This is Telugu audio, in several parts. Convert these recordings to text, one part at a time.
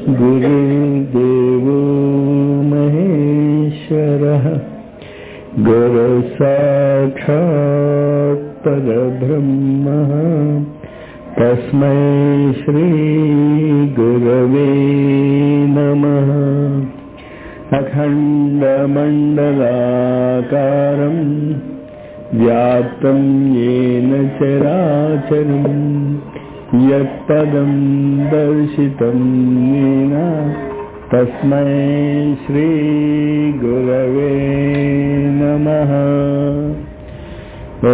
गुरुदेवो महेश्वरः गुरुसाक्षात् परब्रह्मः तस्मै श्रीगुरवे नमः अखण्डमण्डलाकारम् व्याप्तं येन चराचरम् यत्पदं दर्शितं येन तस्मै श्रीगुरवे नमः ॐ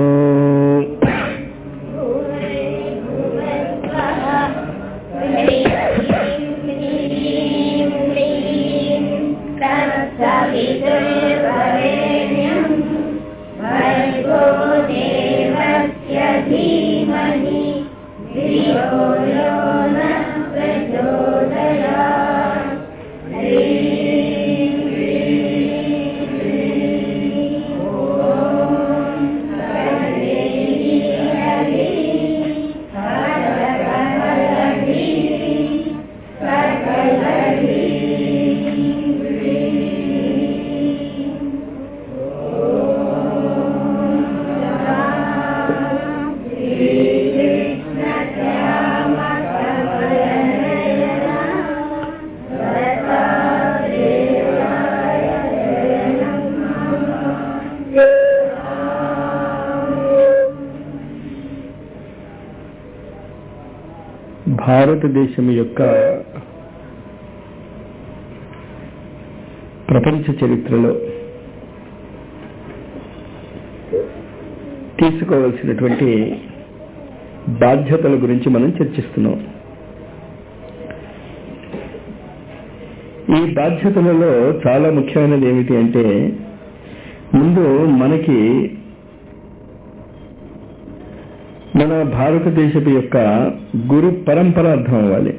धीमहि धियो यो न प्रचोदयात् భారతదేశం యొక్క ప్రపంచ చరిత్రలో తీసుకోవలసినటువంటి బాధ్యతల గురించి మనం చర్చిస్తున్నాం ఈ బాధ్యతలలో చాలా ముఖ్యమైనది ఏమిటి అంటే ముందు మనకి మన భారతదేశపు యొక్క గురు పరంపర అర్థం అవ్వాలి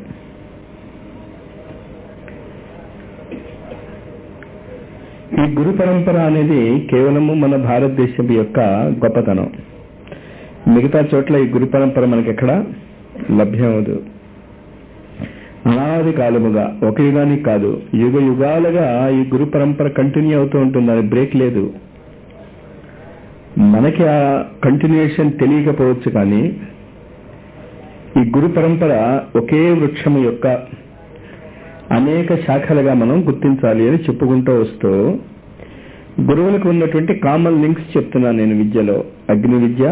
ఈ గురు పరంపర అనేది కేవలము మన భారతదేశపు యొక్క గొప్పతనం మిగతా చోట్ల ఈ గురు పరంపర మనకి ఎక్కడ లభ్యం అవదు అనాది కాలముగా ఒక యుగానికి కాదు యుగ యుగాలుగా ఈ గురు పరంపర కంటిన్యూ అవుతూ ఉంటుంది అది బ్రేక్ లేదు మనకి ఆ కంటిన్యూషన్ తెలియకపోవచ్చు కానీ ఈ గురు పరంపర ఒకే వృక్షము యొక్క అనేక శాఖలుగా మనం గుర్తించాలి అని చెప్పుకుంటూ వస్తూ గురువులకు ఉన్నటువంటి కామన్ లింక్స్ చెప్తున్నాను నేను విద్యలో అగ్ని విద్య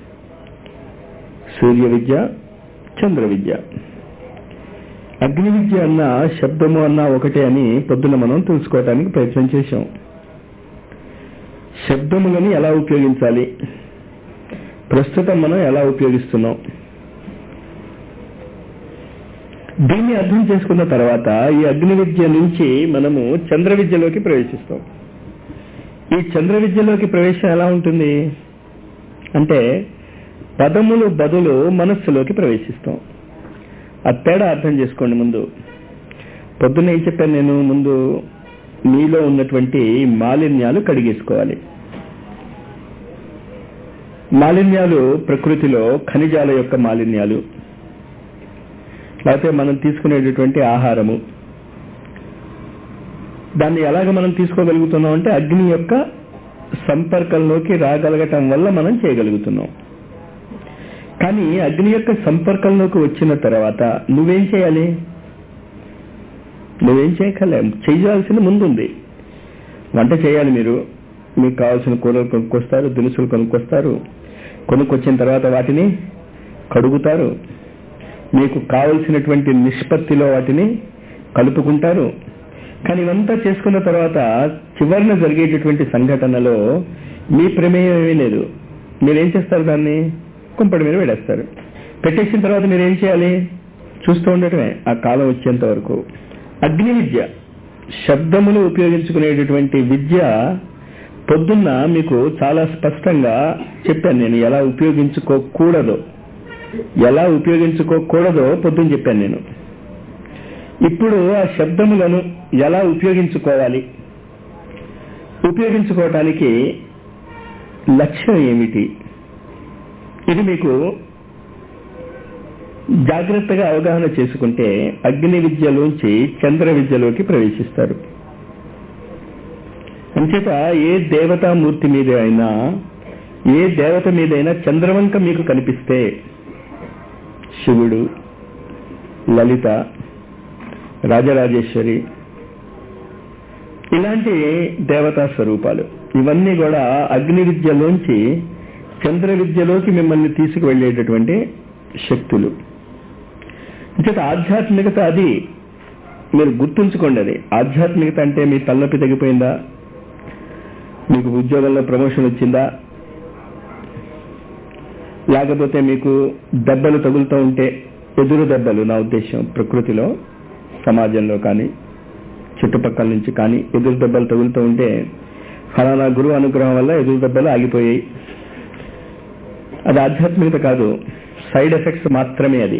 సూర్య విద్య చంద్ర విద్య అగ్ని విద్య అన్న శబ్దము అన్న ఒకటే అని పొద్దున మనం తెలుసుకోవడానికి ప్రయత్నం చేశాం శబ్దములని ఎలా ఉపయోగించాలి ప్రస్తుతం మనం ఎలా ఉపయోగిస్తున్నాం దీన్ని అర్థం చేసుకున్న తర్వాత ఈ అగ్ని విద్య నుంచి మనము చంద్ర విద్యలోకి ప్రవేశిస్తాం ఈ చంద్ర విద్యలోకి ప్రవేశం ఎలా ఉంటుంది అంటే పదములు బదులు మనస్సులోకి ప్రవేశిస్తాం ఆ తేడా అర్థం చేసుకోండి ముందు పొద్దున్న ఏం చెప్పాను నేను ముందు మీలో ఉన్నటువంటి మాలిన్యాలు కడిగేసుకోవాలి మాలిన్యాలు ప్రకృతిలో ఖనిజాల యొక్క మాలిన్యాలు లేకపోతే మనం తీసుకునేటటువంటి ఆహారము దాన్ని ఎలాగ మనం తీసుకోగలుగుతున్నాం అంటే అగ్ని యొక్క సంపర్కంలోకి రాగలగటం వల్ల మనం చేయగలుగుతున్నాం కానీ అగ్ని యొక్క సంపర్కంలోకి వచ్చిన తర్వాత నువ్వేం చేయాలి నువ్వేం చేయగలేం చేయాల్సిన ముందుంది వంట చేయాలి మీరు మీకు కావాల్సిన కూరలు కొనుక్కొస్తారు దినుసులు కొనుక్కొస్తారు కొనుక్కొచ్చిన తర్వాత వాటిని కడుగుతారు మీకు కావలసినటువంటి నిష్పత్తిలో వాటిని కలుపుకుంటారు కానీ ఇవంతా చేసుకున్న తర్వాత చివరిన జరిగేటటువంటి సంఘటనలో మీ ప్రమేయం ఏమీ లేదు మీరేం చేస్తారు దాన్ని కుంపటి మీద పెడేస్తారు పెట్టేసిన తర్వాత మీరేం చేయాలి చూస్తూ ఉండటమే ఆ కాలం వచ్చేంత వరకు అగ్ని విద్య శబ్దములు ఉపయోగించుకునేటటువంటి విద్య పొద్దున్న మీకు చాలా స్పష్టంగా చెప్పాను నేను ఎలా ఉపయోగించుకోకూడదో ఎలా ఉపయోగించుకోకూడదో పొద్దున్న చెప్పాను నేను ఇప్పుడు ఆ శబ్దములను ఎలా ఉపయోగించుకోవాలి ఉపయోగించుకోవటానికి లక్ష్యం ఏమిటి ఇది మీకు జాగ్రత్తగా అవగాహన చేసుకుంటే అగ్ని విద్యలోంచి చంద్ర విద్యలోకి ప్రవేశిస్తారు అంచేత ఏ దేవతామూర్తి మీద అయినా ఏ దేవత మీదైనా చంద్రవంక మీకు కనిపిస్తే శివుడు లలిత రాజరాజేశ్వరి ఇలాంటి దేవతా స్వరూపాలు ఇవన్నీ కూడా అగ్ని విద్యలోంచి చంద్ర విద్యలోకి మిమ్మల్ని తీసుకువెళ్ళేటటువంటి శక్తులు అంచేత ఆధ్యాత్మికత అది మీరు గుర్తుంచుకోండి అది ఆధ్యాత్మికత అంటే మీ తలనొప్పి తగ్గిపోయిందా మీకు ఉద్యోగంలో ప్రమోషన్ వచ్చిందా లేకపోతే మీకు దెబ్బలు తగులుతూ ఉంటే ఎదురు దెబ్బలు నా ఉద్దేశం ప్రకృతిలో సమాజంలో కానీ చుట్టుపక్కల నుంచి కానీ ఎదురు దెబ్బలు తగులుతూ ఉంటే ఫలానా గురువు అనుగ్రహం వల్ల ఎదురు దెబ్బలు ఆగిపోయాయి అది ఆధ్యాత్మికత కాదు సైడ్ ఎఫెక్ట్స్ మాత్రమే అది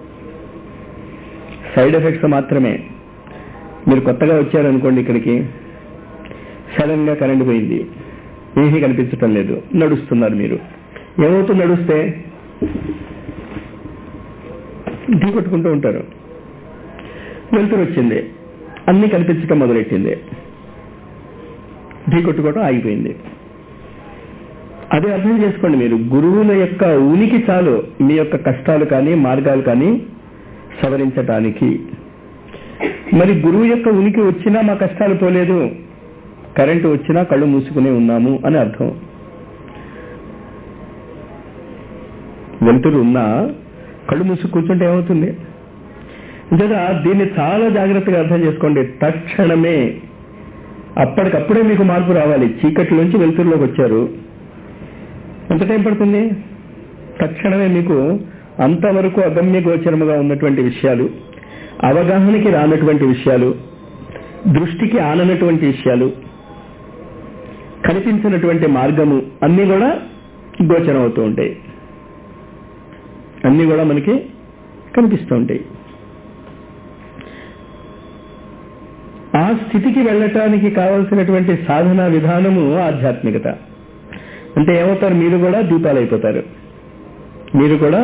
సైడ్ ఎఫెక్ట్స్ మాత్రమే మీరు కొత్తగా వచ్చారనుకోండి ఇక్కడికి సడన్ గా కరెంట్ పోయింది ఏమీ కనిపించటం లేదు నడుస్తున్నారు మీరు ఏమవుతుంది నడుస్తే ఢీ కొట్టుకుంటూ ఉంటారు వెళ్తురు వచ్చింది అన్ని కనిపించటం మొదలెట్టింది ఢీ కొట్టుకోవటం ఆగిపోయింది అదే అర్థం చేసుకోండి మీరు గురువుల యొక్క ఉనికి చాలు మీ యొక్క కష్టాలు కానీ మార్గాలు కానీ సవరించటానికి మరి గురువు యొక్క ఉనికి వచ్చినా మా కష్టాలు పోలేదు కరెంటు వచ్చినా కళ్ళు మూసుకునే ఉన్నాము అని అర్థం వెలుతురు ఉన్నా కళ్ళు మూసుకు కూర్చుంటే ఏమవుతుంది నిజంగా దీన్ని చాలా జాగ్రత్తగా అర్థం చేసుకోండి తక్షణమే అప్పటికప్పుడే మీకు మార్పు రావాలి చీకటిలోంచి వెలుతురులోకి వచ్చారు ఎంత టైం పడుతుంది తక్షణమే మీకు అంతవరకు అగమ్య గోచరముగా ఉన్నటువంటి విషయాలు అవగాహనకి రానటువంటి విషయాలు దృష్టికి ఆననటువంటి విషయాలు కనిపించినటువంటి మార్గము అన్నీ కూడా గోచరం అవుతూ ఉంటాయి అన్నీ కూడా మనకి కనిపిస్తూ ఉంటాయి ఆ స్థితికి వెళ్ళటానికి కావలసినటువంటి సాధన విధానము ఆధ్యాత్మికత అంటే ఏమవుతారు మీరు కూడా దీపాలు అయిపోతారు మీరు కూడా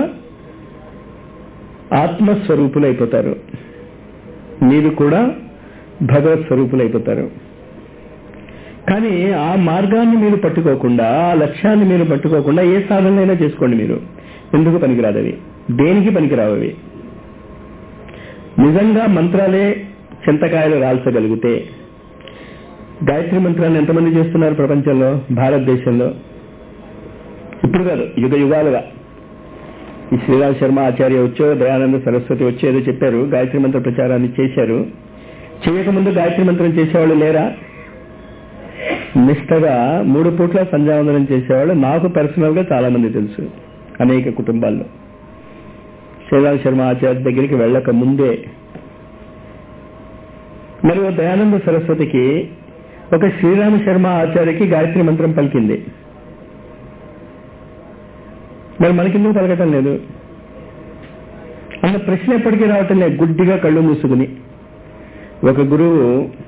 ఆత్మస్వరూపులు అయిపోతారు మీరు కూడా భగవత్ స్వరూపులు అయిపోతారు కానీ ఆ మార్గాన్ని మీరు పట్టుకోకుండా ఆ లక్ష్యాన్ని మీరు పట్టుకోకుండా ఏ సాధనైనా చేసుకోండి మీరు ఎందుకు పనికిరాదు అవి దేనికి పనికిరావు అవి నిజంగా మంత్రాలే చింతకాయలు రాల్చగలిగితే గాయత్రి మంత్రాన్ని ఎంతమంది చేస్తున్నారు ప్రపంచంలో భారతదేశంలో ఇప్పుడు కాదు యుగ యుగాలుగా ఈ శ్రీరామ్ శర్మ ఆచార్య వచ్చో దయానంద సరస్వతి వచ్చి ఏదో చెప్పారు గాయత్రి మంత్ర ప్రచారాన్ని చేశారు చేయకముందు గాయత్రి మంత్రం చేసేవాళ్ళు లేరా నిష్టగా మూడు పూట్ల సంధ్యావందనం చేసేవాళ్ళు నాకు పర్సనల్ గా చాలా మంది తెలుసు అనేక కుటుంబాల్లో శ్రీరామ్ శర్మ ఆచార్య దగ్గరికి వెళ్ళక ముందే మరి ఓ దయానంద సరస్వతికి ఒక శ్రీరామ శర్మ ఆచార్యకి గాయత్రి మంత్రం పలికింది మరి మనకెందుకు పలకటం లేదు అన్న ప్రశ్న ఎప్పటికీ రావటం లేదు గుడ్డిగా కళ్ళు మూసుకుని ఒక గురువు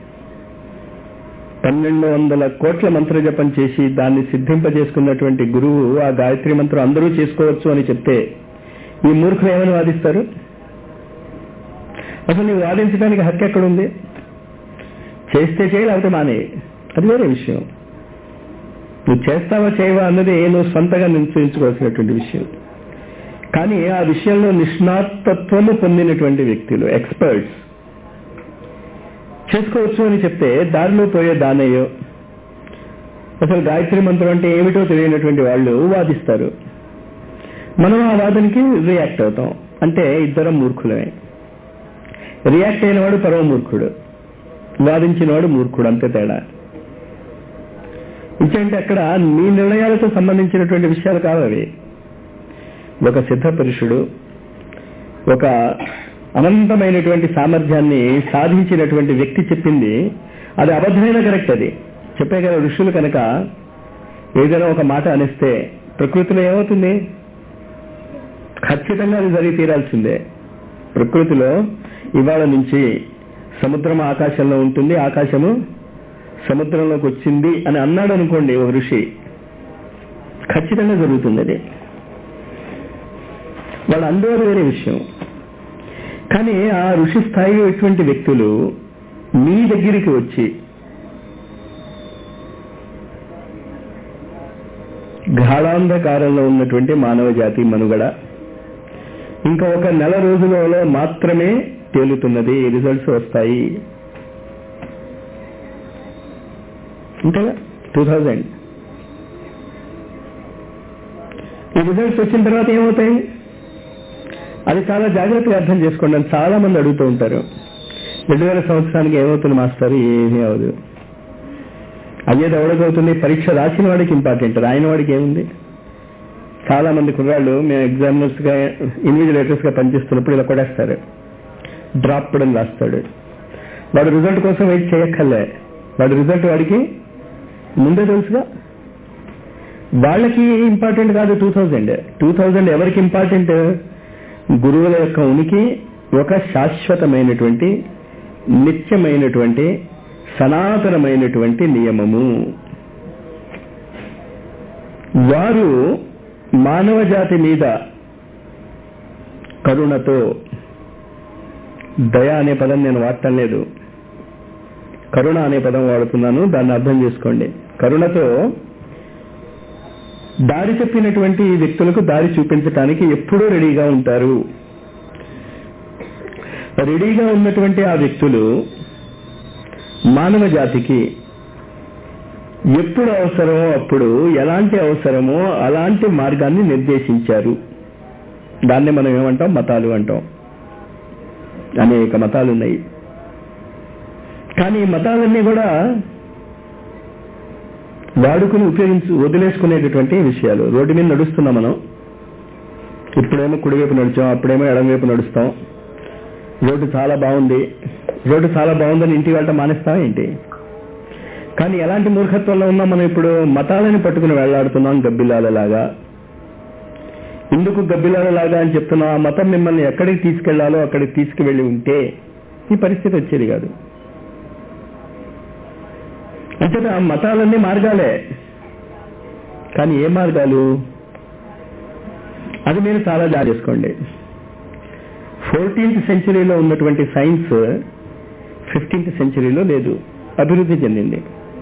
పన్నెండు వందల కోట్ల మంత్ర జపం చేసి దాన్ని సిద్ధింపజేసుకున్నటువంటి గురువు ఆ గాయత్రి మంత్రం అందరూ చేసుకోవచ్చు అని చెప్తే ఈ మూర్ఖులు ఏమని వాదిస్తారు అసలు నీవు వాదించడానికి హక్కు ఎక్కడుంది చేస్తే చేయి లేకపోతే మానే అది వేరే విషయం నువ్వు చేస్తావా చేయవా అన్నది నువ్వు సొంతగా నిశ్చయించుకోవాల్సినటువంటి విషయం కానీ ఆ విషయంలో నిష్ణాతత్వము పొందినటువంటి వ్యక్తులు ఎక్స్పర్ట్స్ చేసుకోవచ్చు అని చెప్తే దారిలో పోయే దానయ్యో అసలు గాయత్రి మంత్రం అంటే ఏమిటో తెలియనటువంటి వాళ్ళు వాదిస్తారు మనం ఆ వాదనకి రియాక్ట్ అవుతాం అంటే ఇద్దరం మూర్ఖులమే రియాక్ట్ అయినవాడు పరమ మూర్ఖుడు వాదించినవాడు మూర్ఖుడు అంతే తేడా ఇంకేంటి అక్కడ మీ నిర్ణయాలతో సంబంధించినటువంటి విషయాలు కావు అవి ఒక సిద్ధ పురుషుడు ఒక అనంతమైనటువంటి సామర్థ్యాన్ని సాధించినటువంటి వ్యక్తి చెప్పింది అది అబద్ధమైన కరెక్ట్ అది చెప్పే కదా ఋషులు కనుక ఏదైనా ఒక మాట అనిస్తే ప్రకృతిలో ఏమవుతుంది ఖచ్చితంగా అది జరిగి తీరాల్సిందే ప్రకృతిలో ఇవాళ నుంచి సముద్రం ఆకాశంలో ఉంటుంది ఆకాశము సముద్రంలోకి వచ్చింది అని అన్నాడు అనుకోండి ఒక ఋషి ఖచ్చితంగా జరుగుతుంది అది వాళ్ళు అందరూ వేరే విషయం కానీ ఆ ఋషి స్థాయిలో ఇటువంటి వ్యక్తులు మీ దగ్గరికి వచ్చి గాఢాంధకారంలో ఉన్నటువంటి మానవ జాతి మనుగడ ఇంకా ఒక నెల రోజులలో మాత్రమే తేలుతున్నది రిజల్ట్స్ వస్తాయి అంతేగా టూ థౌజండ్ ఈ రిజల్ట్స్ వచ్చిన తర్వాత ఏమవుతాయి అది చాలా జాగ్రత్తగా అర్థం చేసుకోండి అని చాలా మంది అడుగుతూ ఉంటారు రెండు వేల సంవత్సరానికి ఏమవుతుంది మాస్టర్ ఏమీ అవదు అయ్యేది ఎవరికవుతుంది పరీక్ష రాసిన వాడికి ఇంపార్టెంట్ రాయని వాడికి ఏముంది చాలా మంది కుర్రాళ్ళు మేము ఎగ్జామినర్స్ గా ఇన్విజిలేటర్స్ గా పనిచేస్తున్నప్పుడు ఇలా కొడేస్తారు డ్రాప్ అని రాస్తాడు వాడు రిజల్ట్ కోసం వెయిట్ చేయక్కర్లే వాడు రిజల్ట్ వాడికి ముందే తెలుసుగా వాళ్ళకి ఇంపార్టెంట్ కాదు టూ థౌజండ్ టూ థౌజండ్ ఎవరికి ఇంపార్టెంట్ గురువుల యొక్క ఉనికి ఒక శాశ్వతమైనటువంటి నిత్యమైనటువంటి సనాతనమైనటువంటి నియమము వారు మానవ జాతి మీద కరుణతో దయ అనే పదం నేను వాడటం లేదు కరుణ అనే పదం వాడుతున్నాను దాన్ని అర్థం చేసుకోండి కరుణతో దారి చెప్పినటువంటి ఈ వ్యక్తులకు దారి చూపించటానికి ఎప్పుడూ రెడీగా ఉంటారు రెడీగా ఉన్నటువంటి ఆ వ్యక్తులు మానవ జాతికి ఎప్పుడు అవసరమో అప్పుడు ఎలాంటి అవసరమో అలాంటి మార్గాన్ని నిర్దేశించారు దాన్ని మనం ఏమంటాం మతాలు అంటాం అనేక మతాలు ఉన్నాయి కానీ ఈ మతాలన్నీ కూడా వాడుకుని ఉపయోగించు వదిలేసుకునేటటువంటి విషయాలు రోడ్డు మీద నడుస్తున్నాం మనం ఇప్పుడేమో కుడివైపు నడిచాం అప్పుడేమో ఎడమవైపు నడుస్తాం రోడ్డు చాలా బాగుంది రోడ్డు చాలా బాగుందని ఇంటికి వెళ్ళటం మానేస్తాం ఏంటి కానీ ఎలాంటి మూర్ఖత్వంలో ఉన్నాం మనం ఇప్పుడు మతాలని పట్టుకుని వెళ్లాడుతున్నాం గబ్బిలాలలాగా ఎందుకు గబ్బిలాలలాగా అని చెప్తున్నాం ఆ మతం మిమ్మల్ని ఎక్కడికి తీసుకెళ్లాలో అక్కడికి తీసుకువెళ్ళి ఉంటే ఈ పరిస్థితి వచ్చేది కాదు అంటే ఆ మతాలన్నీ మార్గాలే కానీ ఏ మార్గాలు అది మీరు చాలా జాగ్రత్త చేసుకోండి ఫోర్టీన్త్ సెంచరీలో ఉన్నటువంటి సైన్స్ ఫిఫ్టీన్త్ సెంచరీలో లేదు అభివృద్ధి చెందింది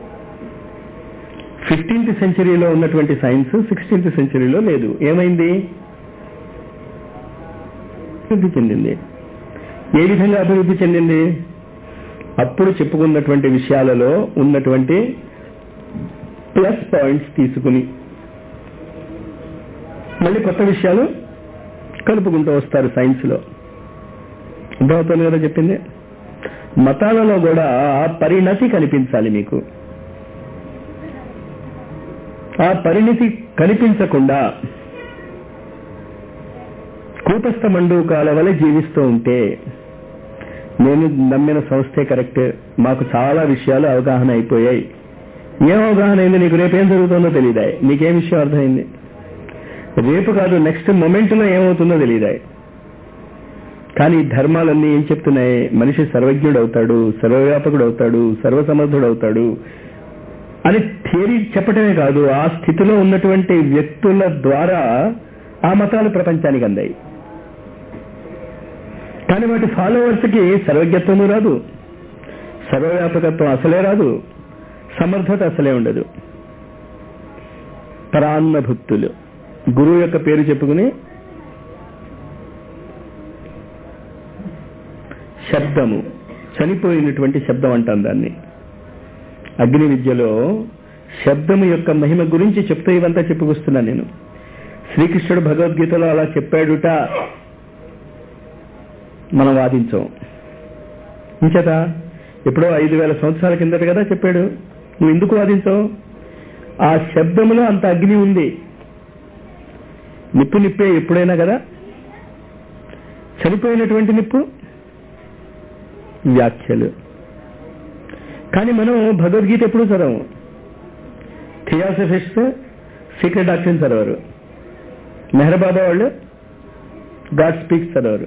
ఫిఫ్టీన్త్ సెంచరీలో ఉన్నటువంటి సైన్స్ సిక్స్టీన్త్ సెంచరీలో లేదు ఏమైంది అభివృద్ధి చెందింది ఏ విధంగా అభివృద్ధి చెందింది అప్పుడు చెప్పుకున్నటువంటి విషయాలలో ఉన్నటువంటి ప్లస్ పాయింట్స్ తీసుకుని మళ్ళీ కొత్త విషయాలు కలుపుకుంటూ వస్తారు సైన్స్ లో అర్థమవుతుంది కదా చెప్పింది మతాలలో కూడా ఆ పరిణతి కనిపించాలి మీకు ఆ పరిణతి కనిపించకుండా కూటస్థ మండూకాల వలె జీవిస్తూ ఉంటే నేను నమ్మిన సంస్థే కరెక్ట్ మాకు చాలా విషయాలు అవగాహన అయిపోయాయి ఏం అవగాహన అయింది నీకు రేపు ఏం జరుగుతుందో తెలియదా నీకేం విషయం అర్థమైంది రేపు కాదు నెక్స్ట్ మొమెంట్ లో ఏమవుతుందో తెలియదా కానీ ఈ ధర్మాలన్నీ ఏం చెప్తున్నాయి మనిషి సర్వజ్ఞుడు అవుతాడు సర్వవ్యాపకుడు అవుతాడు సర్వసమర్థుడు అవుతాడు అని థియరీ చెప్పటమే కాదు ఆ స్థితిలో ఉన్నటువంటి వ్యక్తుల ద్వారా ఆ మతాలు ప్రపంచానికి అందాయి కానీ వాటి ఫాలోవర్స్ కి సర్వజ్ఞత్వము రాదు సర్వవ్యాపకత్వం అసలే రాదు సమర్థత అసలే ఉండదు పరాన్న భక్తులు గురువు యొక్క పేరు చెప్పుకుని శబ్దము చనిపోయినటువంటి శబ్దం అంటాం దాన్ని అగ్ని విద్యలో శబ్దము యొక్క మహిమ గురించి చెప్తూ ఇవంతా చెప్పుకొస్తున్నా నేను శ్రీకృష్ణుడు భగవద్గీతలో అలా చెప్పాడుట మనం వాదించాం ఇంచేత ఎప్పుడో ఐదు వేల సంవత్సరాల కిందట కదా చెప్పాడు నువ్వు ఎందుకు వాదించావు ఆ శబ్దములో అంత అగ్ని ఉంది నిప్పు నిప్పే ఎప్పుడైనా కదా చనిపోయినటువంటి నిప్పు వ్యాఖ్యలు కానీ మనం భగవద్గీత ఎప్పుడు చదవము థియాసఫిస్ట్ సీక్రెట్ డాక్టరీన్ చదవరు మెహర్బాబా వాళ్ళు గాడ్ స్పీక్స్ చదవరు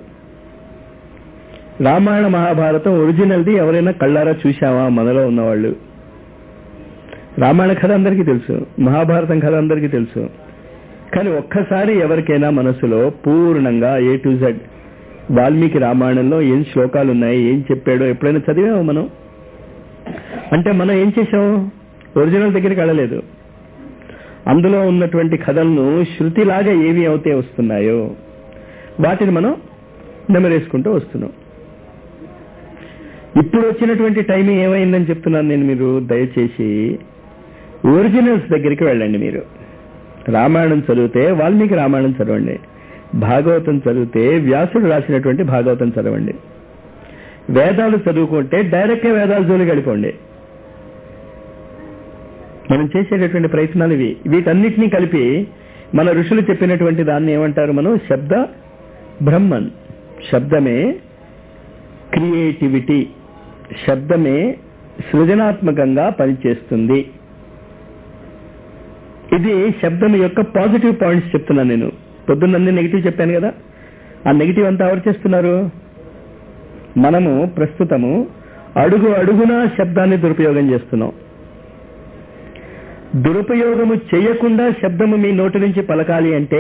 రామాయణ మహాభారతం ఒరిజినల్ది ఎవరైనా కళ్ళారా చూశావా మనలో ఉన్నవాళ్ళు రామాయణ కథ అందరికీ తెలుసు మహాభారతం కథ అందరికీ తెలుసు కానీ ఒక్కసారి ఎవరికైనా మనసులో పూర్ణంగా ఏ టు జెడ్ వాల్మీకి రామాయణంలో ఏం శ్లోకాలు ఉన్నాయి ఏం చెప్పాడో ఎప్పుడైనా చదివామో మనం అంటే మనం ఏం చేసాం ఒరిజినల్ దగ్గరికి వెళ్ళలేదు అందులో ఉన్నటువంటి కథలను శృతిలాగా ఏవి అవుతే వస్తున్నాయో వాటిని మనం నెమరేసుకుంటూ వస్తున్నాం ఇప్పుడు వచ్చినటువంటి టైమింగ్ ఏమైందని చెప్తున్నాను నేను మీరు దయచేసి ఒరిజినల్స్ దగ్గరికి వెళ్ళండి మీరు రామాయణం చదివితే వాల్మీకి రామాయణం చదవండి భాగవతం చదివితే వ్యాసుడు రాసినటువంటి భాగవతం చదవండి వేదాలు చదువుకుంటే డైరెక్ట్గా వేదాలు జోలికి వెళ్ళిపోండి మనం చేసేటటువంటి ప్రయత్నాలు ఇవి వీటన్నిటినీ కలిపి మన ఋషులు చెప్పినటువంటి దాన్ని ఏమంటారు మనం శబ్ద బ్రహ్మన్ శబ్దమే క్రియేటివిటీ శబ్దమే సృజనాత్మకంగా పనిచేస్తుంది ఇది శబ్దం యొక్క పాజిటివ్ పాయింట్స్ చెప్తున్నాను నేను పొద్దున్న అన్ని నెగిటివ్ చెప్పాను కదా ఆ నెగిటివ్ అంతా ఎవరు చేస్తున్నారు మనము ప్రస్తుతము అడుగు అడుగునా శబ్దాన్ని దురుపయోగం చేస్తున్నాం దురుపయోగము చేయకుండా శబ్దము మీ నోటి నుంచి పలకాలి అంటే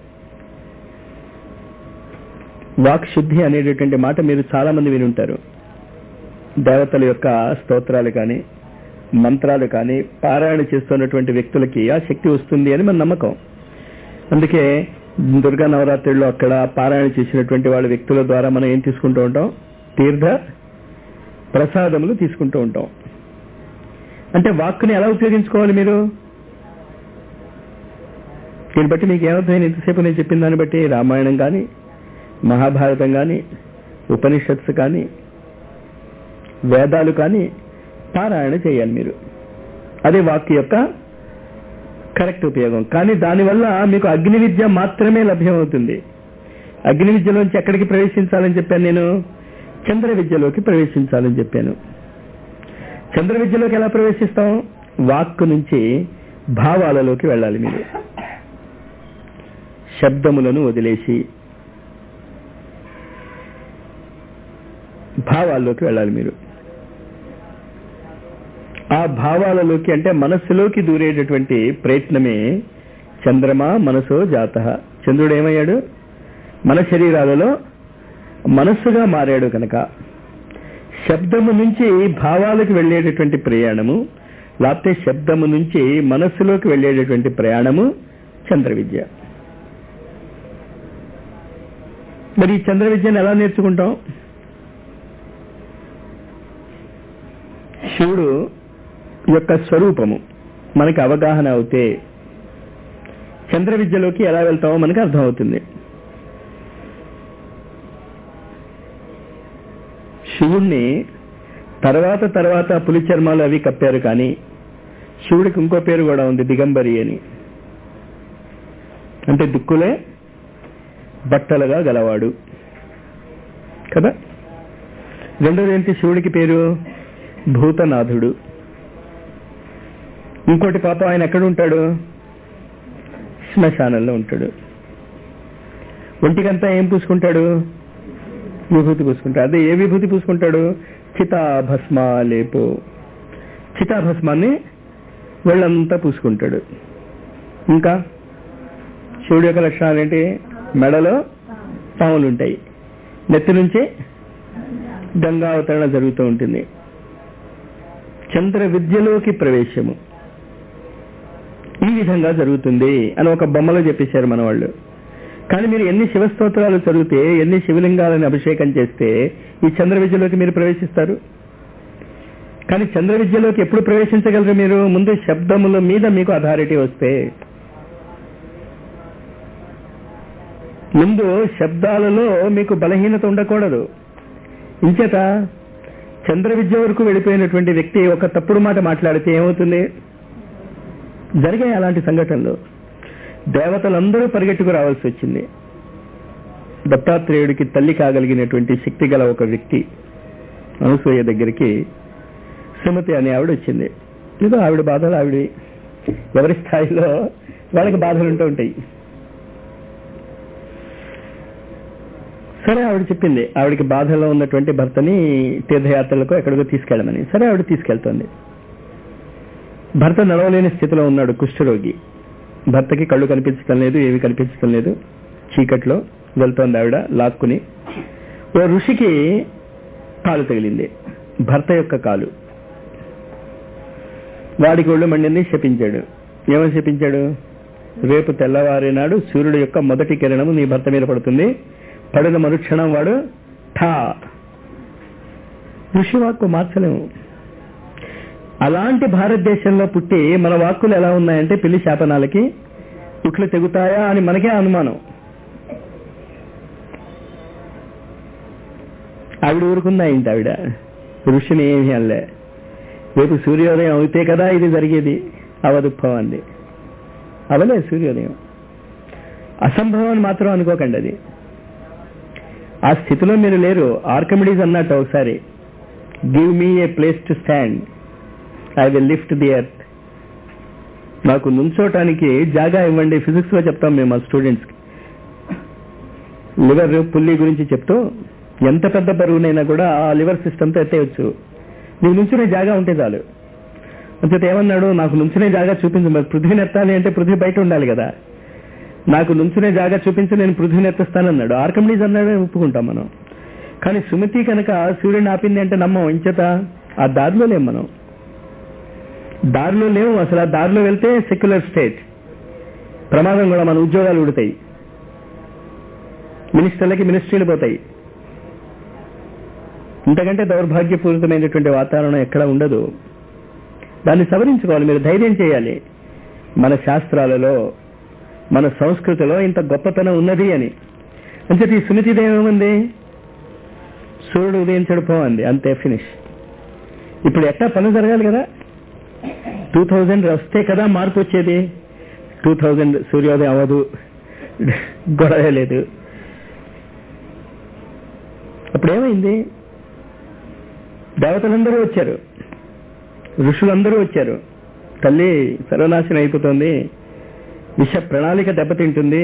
వాక్ శుద్ధి అనేటటువంటి మాట మీరు చాలా మంది వినుంటారు దేవతల యొక్క స్తోత్రాలు కానీ మంత్రాలు కానీ పారాయణ చేస్తున్నటువంటి వ్యక్తులకి ఆ శక్తి వస్తుంది అని మన నమ్మకం అందుకే దుర్గా నవరాత్రుల్లో అక్కడ పారాయణ చేసినటువంటి వాళ్ళ వ్యక్తుల ద్వారా మనం ఏం తీసుకుంటూ ఉంటాం తీర్థ ప్రసాదములు తీసుకుంటూ ఉంటాం అంటే వాక్కుని ఎలా ఉపయోగించుకోవాలి మీరు దీన్ని బట్టి మీకు ఏమవుతుంది ఇంతసేపు నేను చెప్పిన దాన్ని బట్టి రామాయణం కానీ మహాభారతం కానీ ఉపనిషత్స్ కానీ వేదాలు కానీ పారాయణ చేయాలి మీరు అదే వాక్ యొక్క కరెక్ట్ ఉపయోగం కానీ దానివల్ల మీకు అగ్ని విద్య మాత్రమే లభ్యమవుతుంది అగ్ని విద్యలోంచి ఎక్కడికి ప్రవేశించాలని చెప్పాను నేను చంద్ర విద్యలోకి ప్రవేశించాలని చెప్పాను చంద్ర విద్యలోకి ఎలా ప్రవేశిస్తాం వాక్ నుంచి భావాలలోకి వెళ్ళాలి మీరు శబ్దములను వదిలేసి భావాల్లోకి వెళ్ళాలి మీరు ఆ భావాలలోకి అంటే మనస్సులోకి దూరేటటువంటి ప్రయత్నమే చంద్రమా మనసో జాత చంద్రుడు ఏమయ్యాడు మన శరీరాలలో మనస్సుగా మారాడు కనుక శబ్దము నుంచి భావాలకు వెళ్ళేటటువంటి ప్రయాణము లేకపోతే శబ్దము నుంచి మనస్సులోకి వెళ్ళేటటువంటి ప్రయాణము చంద్ర విద్య మరి ఈ చంద్ర విద్యను ఎలా నేర్చుకుంటాం శివుడు యొక్క స్వరూపము మనకి అవగాహన అవుతే చంద్ర విద్యలోకి ఎలా వెళ్తామో మనకి అర్థమవుతుంది శివుణ్ణి తర్వాత తర్వాత పులి చర్మాలు అవి కప్పారు కానీ శివుడికి ఇంకో పేరు కూడా ఉంది దిగంబరి అని అంటే దిక్కులే బట్టలుగా గలవాడు కదా రెండోది ఏంటి శివుడికి పేరు భూతనాథుడు ఇంకోటి పాప ఆయన ఎక్కడ ఉంటాడు శ్మశానంలో ఉంటాడు ఒంటికంతా ఏం పూసుకుంటాడు విభూతి పూసుకుంటాడు అదే ఏ విభూతి పూసుకుంటాడు చితాభస్మ లేపు చితాభస్మాన్ని వెళ్ళంతా పూసుకుంటాడు ఇంకా శివుడి యొక్క లక్షణాలు ఏంటి మెడలో పాములు ఉంటాయి నెత్తి నుంచి గంగా అవతరణ జరుగుతూ ఉంటుంది చంద్ర విద్యలోకి ప్రవేశము ఈ విధంగా జరుగుతుంది అని ఒక బొమ్మలో చెప్పేశారు మన వాళ్ళు కానీ మీరు ఎన్ని శివస్తోత్రాలు చదివితే ఎన్ని శివలింగాలను అభిషేకం చేస్తే ఈ చంద్ర విద్యలోకి మీరు ప్రవేశిస్తారు కానీ చంద్ర విద్యలోకి ఎప్పుడు ప్రవేశించగలరు మీరు ముందు శబ్దముల మీద మీకు అథారిటీ వస్తే ముందు శబ్దాలలో మీకు బలహీనత ఉండకూడదు ఇంచేత చంద్ర విద్య వరకు వెళ్ళిపోయినటువంటి వ్యక్తి ఒక తప్పుడు మాట మాట్లాడితే ఏమవుతుంది జరిగాయి అలాంటి సంఘటనలు దేవతలందరూ పరిగెట్టుకు రావాల్సి వచ్చింది దత్తాత్రేయుడికి తల్లి కాగలిగినటువంటి శక్తి గల ఒక వ్యక్తి అనసూయ దగ్గరికి సుమతి అనే ఆవిడ వచ్చింది ఇదో ఆవిడ బాధలు ఆవిడ ఎవరి స్థాయిలో వాళ్ళకి బాధలు ఉంటూ ఉంటాయి సరే ఆవిడ చెప్పింది ఆవిడకి బాధలో ఉన్నటువంటి భర్తని తీర్థయాత్రలకు ఎక్కడికో తీసుకెళ్ళమని సరే ఆవిడ తీసుకెళ్తోంది భర్త నడవలేని స్థితిలో ఉన్నాడు కుష్ఠరోగి భర్తకి కళ్ళు కనిపించడం లేదు ఏమి కనిపించడం లేదు చీకట్లో వెళ్తోంది ఆవిడ లాక్కుని ఓ ఋషికి కాలు తగిలింది భర్త యొక్క కాలు వాడికి ఒళ్ళు మండింది శపించాడు ఏమని శపించాడు రేపు తెల్లవారినాడు సూర్యుడు యొక్క మొదటి కిరణము నీ భర్త మీద పడుతుంది పడిన మరుక్షణం వాడు ఠా ఋషి వాక్కు మార్చలేము అలాంటి భారతదేశంలో పుట్టి మన వాక్కులు ఎలా ఉన్నాయంటే పిల్లి శాపనాలకి ఉట్లు తెగుతాయా అని మనకే అనుమానం ఆవిడ ఊరుకుందా ఏంటి ఆవిడ ఋషిని ఏమి అనలే రేపు సూర్యోదయం అవుతే కదా ఇది జరిగేది అవదుప్పం అంది అవలే సూర్యోదయం అసంభవం అని మాత్రం అనుకోకండి అది ఆ స్థితిలో మీరు లేరు ఆర్కమిడీస్ అన్నట్టు ఒకసారి give me a place to stand I will lift the earth నాకు నుంచోటానికి జాగా ఇవ్వండి ఫిజిక్స్ లో చెప్తాం మేము మా స్టూడెంట్స్ కి లివర్ పుల్లి గురించి చెప్తూ ఎంత పెద్ద బరువునైనా కూడా ఆ లివర్ సిస్టమ్తో ఎత్తేయచ్చు నీకు నుంచునే జాగా ఉంటే చాలు అంచేత ఏమన్నాడు నాకు నుంచునే జాగా చూపించు మరి పృథ్వీని ఎత్తాలి అంటే పృథ్వీ బయట ఉండాలి కదా నాకు నుంచునే జాగా చూపించి నేను పృథ్వీని ఎత్తిస్తానన్నాడు ఆర్కమిడీస్ అన్నాడే ఒప్పుకుంటాం మనం కానీ సుమతి కనుక సూర్యుడిని ఆపింది అంటే నమ్మం ఇంచేత ఆ దారిలో లేం మనం దారిలో లేవు అసలు ఆ దారిలో వెళ్తే సెక్యులర్ స్టేట్ ప్రమాదం కూడా మన ఉద్యోగాలు ఉడతాయి మినిస్టర్లకి మినిస్ట్రీలు పోతాయి ఇంతకంటే దౌర్భాగ్యపూరితమైనటువంటి వాతావరణం ఎక్కడ ఉండదు దాన్ని సవరించుకోవాలి మీరు ధైర్యం చేయాలి మన శాస్త్రాలలో మన సంస్కృతిలో ఇంత గొప్పతనం ఉన్నది అని అంటే ఈ సునితిదేమేముంది సూర్యుడు ఉదయించడు పోవంది అంతే ఫినిష్ ఇప్పుడు ఎట్టా పని జరగాలి కదా టూ థౌజండ్ వస్తే కదా మార్పు వచ్చేది టూ థౌజండ్ సూర్యోదయం అవ్వదు గొడవ లేదు అప్పుడేమైంది దేవతలందరూ వచ్చారు ఋషులందరూ వచ్చారు తల్లి సర్వనాశనం అయిపోతుంది విష ప్రణాళిక దెబ్బతింటుంది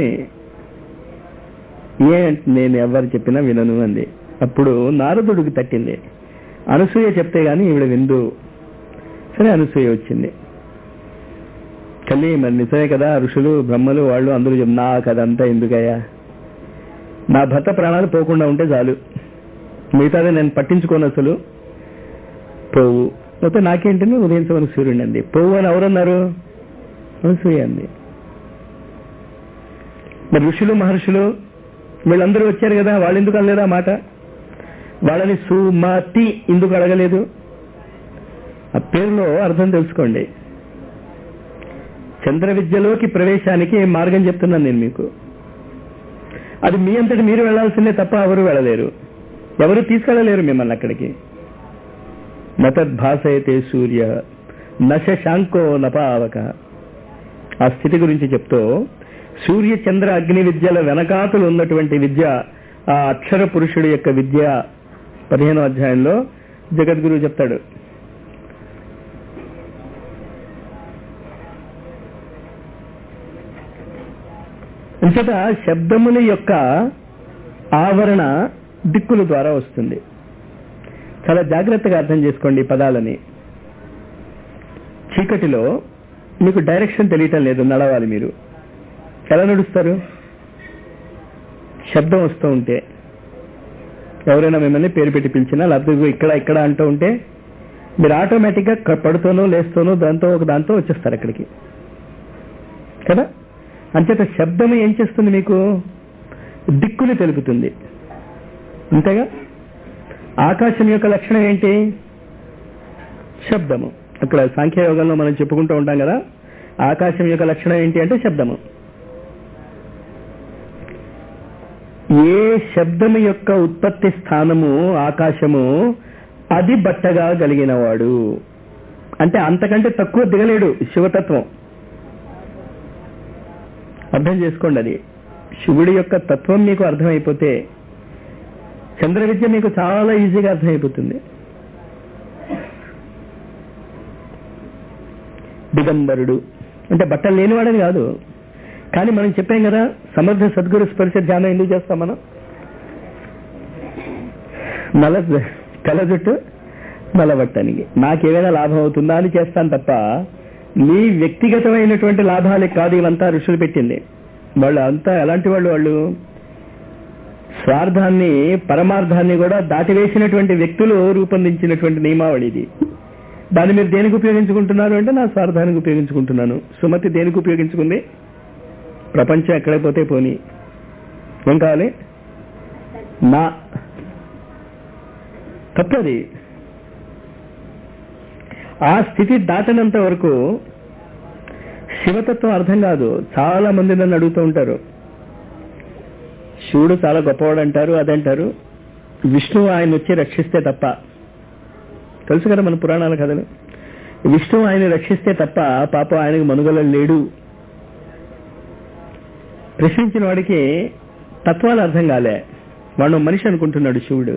ఏ నేను ఎవరు చెప్పినా వినను అంది అప్పుడు నారదుడికి తట్టింది అనసూయ చెప్తే గాని ఈవిడ విందు సరే అనసూయ వచ్చింది తల్లి మరి నిజమే కదా ఋషులు బ్రహ్మలు వాళ్ళు అందరూ చెప్ నాకు అదంతా ఎందుకయ్యా నా భర్త ప్రాణాలు పోకుండా ఉంటే చాలు మిగతాదే నేను పట్టించుకోను అసలు పోవు మొత్తం నాకేంటని ఉదయించమని సూర్యుడు అంది పోవు అని ఎవరన్నారు అనసూయ అంది మరి ఋషులు మహర్షులు వీళ్ళందరూ వచ్చారు కదా వాళ్ళు ఎందుకు అనలేదా మాట వాళ్ళని సుమతి ఎందుకు అడగలేదు ఆ పేరులో అర్థం తెలుసుకోండి చంద్ర విద్యలోకి ప్రవేశానికి మార్గం చెప్తున్నాను నేను మీకు అది మీ అంతటి మీరు వెళ్లాల్సిందే తప్ప ఎవరు వెళ్ళలేరు ఎవరు తీసుకెళ్ళలేరు మిమ్మల్ని అక్కడికి నతద్భాసయతే సూర్య నశాంకో నపావక ఆ స్థితి గురించి చెప్తూ సూర్య చంద్ర అగ్ని విద్యల వెనకాతలు ఉన్నటువంటి విద్య ఆ అక్షర పురుషుడి యొక్క విద్య పదిహేనో అధ్యాయంలో జగద్గురు చెప్తాడు అంతటా శబ్దముల యొక్క ఆవరణ దిక్కుల ద్వారా వస్తుంది చాలా జాగ్రత్తగా అర్థం చేసుకోండి ఈ పదాలని చీకటిలో మీకు డైరెక్షన్ తెలియటం లేదు నడవాలి మీరు ఎలా నడుస్తారు శబ్దం వస్తూ ఉంటే ఎవరైనా మిమ్మల్ని పేరు పెట్టి పిలిచినా లేకపోతే ఇదిగో ఇక్కడ ఇక్కడ అంటూ ఉంటే మీరు ఆటోమేటిక్గా క- పడుతోనో లేస్తోనో దాంతో ఒక దాంతో వచ్చేస్తారు అక్కడికి కదా అంచేత శబ్దం ఏం చేస్తుంది మీకు దిక్కుని తెలుపుతుంది అంతేగా ఆకాశం యొక్క లక్షణం ఏంటి శబ్దము అక్కడ సాంఖ్యయోగంలో మనం చెప్పుకుంటూ ఉంటాం కదా ఆకాశం యొక్క లక్షణం ఏంటి అంటే శబ్దము ఏ శబ్దము యొక్క ఉత్పత్తి స్థానము ఆకాశము అది బట్టగా కలిగినవాడు అంటే అంతకంటే తక్కువ దిగలేడు శివతత్వం అర్థం చేసుకోండి అది శివుడి యొక్క తత్వం మీకు అర్థమైపోతే చంద్ర విద్య మీకు చాలా ఈజీగా అర్థమైపోతుంది దిగంబరుడు అంటే బట్టలు లేనివాడని కాదు కానీ మనం చెప్పాం కదా సమర్థ సద్గురు స్పర్శ ధ్యానం ఎందుకు చేస్తాం మనం నల్ల తెల్ల జుట్టు నల్లబట్టనికి నాకేమైనా లాభం అవుతుందా అని చేస్తాను తప్ప మీ వ్యక్తిగతమైనటువంటి లాభాలే కాదు ఇవంతా ఋషులు పెట్టింది వాళ్ళు అంతా ఎలాంటి వాళ్ళు వాళ్ళు స్వార్థాన్ని పరమార్థాన్ని కూడా దాటివేసినటువంటి వ్యక్తులు రూపొందించినటువంటి నియమావళి ఇది దాన్ని మీరు దేనికి ఉపయోగించుకుంటున్నారు అంటే నా స్వార్థానికి ఉపయోగించుకుంటున్నాను సుమతి దేనికి ఉపయోగించుకుంది ప్రపంచం ఎక్కడికి పోతే పోని ఏం కావాలి నా తప్పది ఆ స్థితి దాటనంత వరకు శివతత్వం అర్థం కాదు చాలా మంది నన్ను అడుగుతూ ఉంటారు శివుడు చాలా గొప్పవాడు అంటారు అదంటారు విష్ణువు ఆయన వచ్చి రక్షిస్తే తప్ప తెలుసు కదా మన పురాణాల కథలు విష్ణువు ఆయన రక్షిస్తే తప్ప పాపం ఆయనకు మనుగల లేడు ప్రశ్నించిన వాడికి తత్వాలు అర్థం కాలే వాడు మనిషి అనుకుంటున్నాడు శివుడు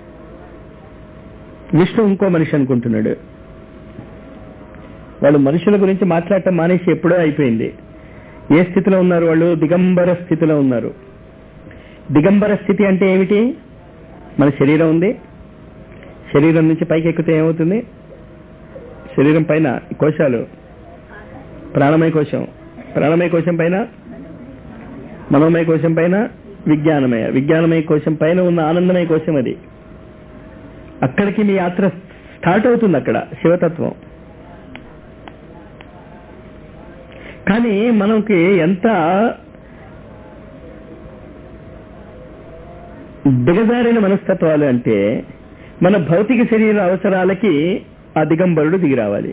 విష్ణు ఇంకో మనిషి అనుకుంటున్నాడు వాళ్ళు మనుషుల గురించి మాట్లాడటం మానేసి ఎప్పుడో అయిపోయింది ఏ స్థితిలో ఉన్నారు వాళ్ళు దిగంబర స్థితిలో ఉన్నారు దిగంబర స్థితి అంటే ఏమిటి మన శరీరం ఉంది శరీరం నుంచి పైకి ఎక్కితే ఏమవుతుంది శరీరం పైన కోశాలు ప్రాణమయ కోశం ప్రాణమయ కోశం పైన మనోమయ కోశం పైన విజ్ఞానమయ విజ్ఞానమయ కోశం పైన ఉన్న ఆనందమయ కోశం అది అక్కడికి మీ యాత్ర స్టార్ట్ అవుతుంది అక్కడ శివతత్వం కానీ మనకి ఎంత దిగజారిన మనస్తత్వాలు అంటే మన భౌతిక శరీర అవసరాలకి ఆ దిగంబరుడు దిగి రావాలి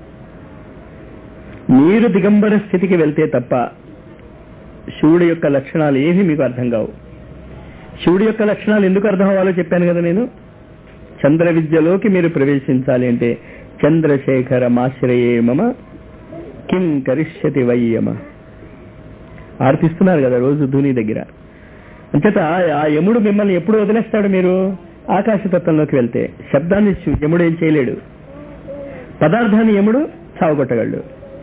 మీరు దిగంబర స్థితికి వెళ్తే తప్ప శివుడి యొక్క లక్షణాలు ఏవి మీకు అర్థం కావు శివుడి యొక్క లక్షణాలు ఎందుకు అర్థం అవ్వాలో చెప్పాను కదా నేను చంద్ర విద్యలోకి మీరు ప్రవేశించాలి అంటే చంద్రశేఖర మాశ్రయే మమ కిం కరిష్యతి వయ్యమ ఆర్తిస్తున్నారు కదా రోజు ధూని దగ్గర అంచేత ఆ యముడు మిమ్మల్ని ఎప్పుడు వదిలేస్తాడు మీరు ఆకాశతత్వంలోకి వెళ్తే శబ్దాన్ని చూ- యముడు ఏం చేయలేడు పదార్థాన్ని యముడు చావగొట్టగలడు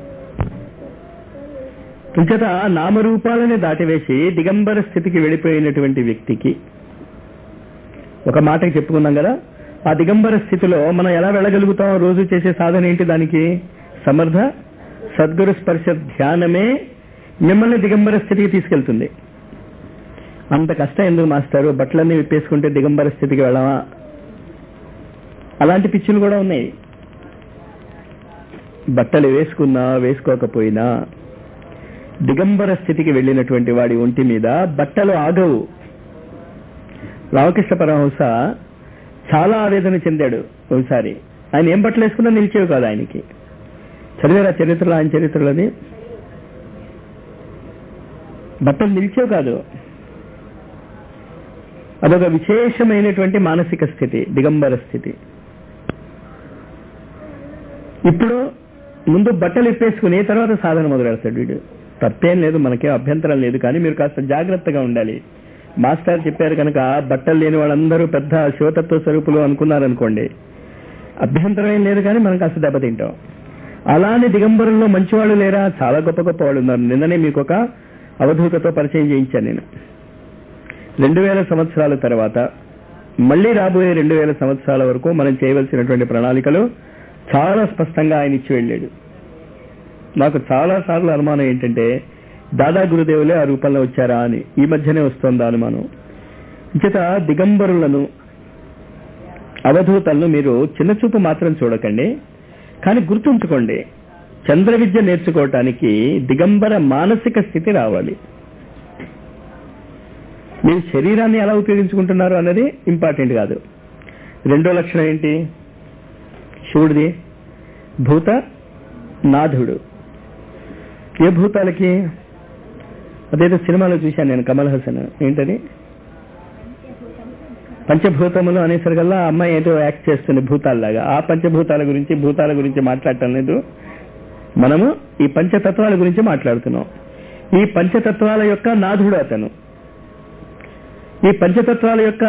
అంచేత నామరూపాలని దాటివేసి దిగంబర స్థితికి వెళ్ళిపోయినటువంటి వ్యక్తికి ఒక మాటకి చెప్పుకున్నాం కదా ఆ దిగంబర స్థితిలో మనం ఎలా వెళ్ళగలుగుతాం రోజు చేసే సాధన ఏంటి దానికి సమర్థ సద్గురు స్పర్శ ధ్యానమే మిమ్మల్ని దిగంబర స్థితికి తీసుకెళ్తుంది అంత కష్టం ఎందుకు మాస్టారు బట్టలన్నీ విప్పేసుకుంటే దిగంబర స్థితికి వెళ్ళామా అలాంటి పిచ్చులు కూడా ఉన్నాయి బట్టలు వేసుకున్నా వేసుకోకపోయినా దిగంబర స్థితికి వెళ్ళినటువంటి వాడి ఒంటి మీద బట్టలు ఆగవు రామకృష్ణ పరమహంస చాలా ఆవేదన చెందాడు ఒకసారి ఆయన ఏం బట్టలు వేసుకున్నా నిలిచేవి కాదు ఆయనకి చదివారా చరిత్రలో ఆయన చరిత్రలోది బట్టలు నిలిచేవి కాదు అదొక విశేషమైనటువంటి మానసిక స్థితి దిగంబర స్థితి ఇప్పుడు ముందు బట్టలు ఇప్పేసుకుని తర్వాత సాధన మొదలు పెడతాడు వీడు తప్పేం లేదు మనకేం అభ్యంతరం లేదు కానీ మీరు కాస్త జాగ్రత్తగా ఉండాలి మాస్టర్ చెప్పారు కనుక బట్టలు లేని వాళ్ళందరూ పెద్ద శివతత్వ స్వరూపులు అనుకున్నారనుకోండి అభ్యంతరం ఏం లేదు కానీ మనం కాస్త దెబ్బతింటాం అలానే దిగంబరంలో మంచివాళ్ళు లేరా చాలా గొప్ప గొప్ప వాళ్ళు ఉన్నారు నిన్ననే మీకు ఒక అవధూతతో పరిచయం చేయించాను నేను రెండు వేల సంవత్సరాల తర్వాత మళ్ళీ రాబోయే రెండు వేల సంవత్సరాల వరకు మనం చేయవలసినటువంటి ప్రణాళికలు చాలా స్పష్టంగా ఆయన ఇచ్చి వెళ్ళాడు నాకు చాలా సార్లు అనుమానం ఏంటంటే దాదా గురుదేవులే ఆ రూపంలో వచ్చారా అని ఈ మధ్యనే వస్తోందా అనుమానం ఇంచేత దిగంబరులను అవధూతలను మీరు చిన్న చూపు మాత్రం చూడకండి కానీ గుర్తుంచుకోండి చంద్ర విద్య నేర్చుకోవటానికి దిగంబర మానసిక స్థితి రావాలి మీరు శరీరాన్ని ఎలా ఉపయోగించుకుంటున్నారు అన్నది ఇంపార్టెంట్ కాదు రెండో లక్షణం ఏంటి శివుడిది భూత నాథుడు ఏ భూతాలకి అదేదో సినిమాలో చూశాను నేను కమల్ హాసన్ ఏంటది పంచభూతములు అనేసరికల్లా ఆ అమ్మాయి ఏదో యాక్ట్ చేస్తుంది భూతాల్లాగా ఆ పంచభూతాల గురించి భూతాల గురించి మాట్లాడటం లేదు మనము ఈ పంచతత్వాల గురించి మాట్లాడుతున్నాం ఈ పంచతత్వాల యొక్క నాథుడు అతను ఈ పంచతత్వాల యొక్క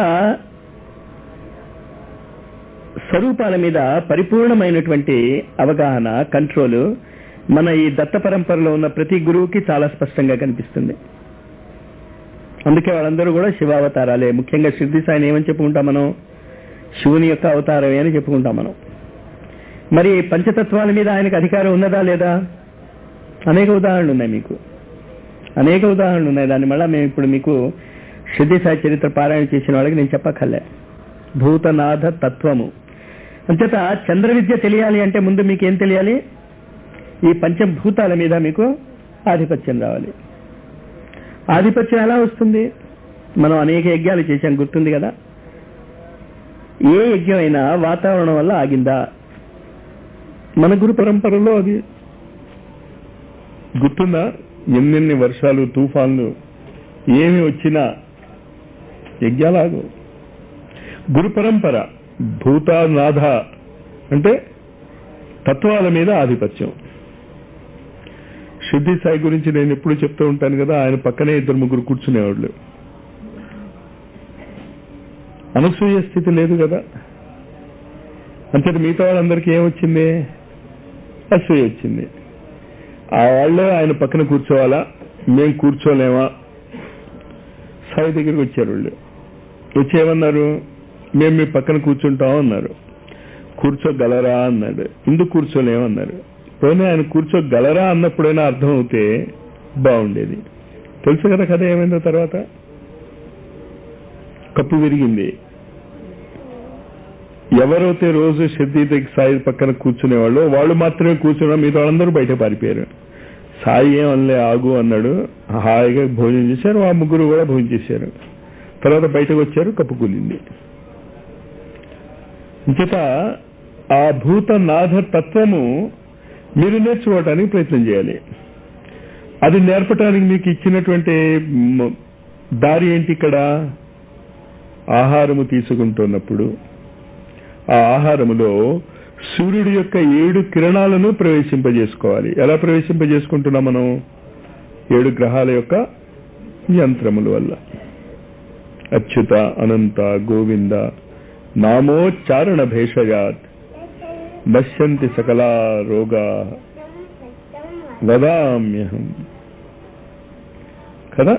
స్వరూపాల మీద పరిపూర్ణమైనటువంటి అవగాహన కంట్రోల్ మన ఈ దత్త పరంపరలో ఉన్న ప్రతి గురువుకి చాలా స్పష్టంగా కనిపిస్తుంది అందుకే వాళ్ళందరూ కూడా శివావతారాలే ముఖ్యంగా సిద్ధి సాయిని ఏమని చెప్పుకుంటాం మనం శివుని యొక్క అవతారమే అని చెప్పుకుంటాం మనం మరి పంచతత్వాల మీద ఆయనకు అధికారం ఉన్నదా లేదా అనేక ఉదాహరణలు ఉన్నాయి మీకు అనేక ఉదాహరణలు ఉన్నాయి దాన్ని మళ్ళీ మేము ఇప్పుడు మీకు శుద్ధి సాయి చరిత్ర పారాయణ చేసిన వాళ్ళకి నేను చెప్పక్కర్లే భూతనాథ తత్వము అంచేత చంద్ర విద్య తెలియాలి అంటే ముందు మీకు ఏం తెలియాలి ఈ పంచభూతాల మీద మీకు ఆధిపత్యం రావాలి ఆధిపత్యం ఎలా వస్తుంది మనం అనేక యజ్ఞాలు చేశాం గుర్తుంది కదా ఏ యజ్ఞం అయినా వాతావరణం వల్ల ఆగిందా మన గురు పరంపరలో అది గుర్తుందా ఎన్నెన్ని వర్షాలు తుఫాన్లు ఏమి వచ్చినా యజ్ఞాలాగు గురు పరంపర భూతానాథ అంటే తత్వాల మీద ఆధిపత్యం శుద్ధి సాయి గురించి నేను ఎప్పుడు చెప్తూ ఉంటాను కదా ఆయన పక్కనే ఇద్దరు ముగ్గురు కూర్చునేవాళ్ళు అనసూయ స్థితి లేదు కదా అంతటి మిగతా వాళ్ళందరికీ ఏమొచ్చింది అసూయ వచ్చింది ఆ వాళ్ళే ఆయన పక్కన కూర్చోవాలా మేం కూర్చోలేమా సాయి దగ్గరికి వచ్చారు వాళ్ళు వచ్చి ఏమన్నారు మేము మీ పక్కన కూర్చుంటాం అన్నారు కూర్చోగలరా అన్నాడు ఎందుకు కూర్చోలేమన్నారు పోనీ ఆయన కూర్చోగలరా అన్నప్పుడైనా అర్థం అవుతే బాగుండేది తెలుసు కదా కథ ఏమైందో తర్వాత కప్పు విరిగింది ఎవరైతే రోజు సిద్ధి సాయి పక్కన కూర్చునేవాళ్ళు వాళ్ళు మాత్రమే కూర్చున్నా మిగతా వాళ్ళందరూ బయట పారిపోయారు సాయి ఏం అనలే ఆగు అన్నాడు హాయిగా భోజనం చేశారు ఆ ముగ్గురు కూడా భోజనం చేశారు తర్వాత బయటకు వచ్చారు కప్పు కూలింది ఇంచేత ఆ భూతనాథ తత్వము మీరు నేర్చుకోవటానికి ప్రయత్నం చేయాలి అది నేర్పటానికి మీకు ఇచ్చినటువంటి మ- దారి ఏంటి ఇక్కడ ఆహారము తీసుకుంటున్నప్పుడు ఆ ఆహారములో సూర్యుడి యొక్క ఏడు కిరణాలను ప్రవేశింపజేసుకోవాలి ఎలా ప్రవేశింపజేసుకుంటున్నాం మనం ఏడు గ్రహాల యొక్క యంత్రముల వల్ల అచ్యుత అనంత గోవింద నామోచ్చారణ భేషయాత్ నశ్యంతి సకలా రోగా వదామ్యహం కదా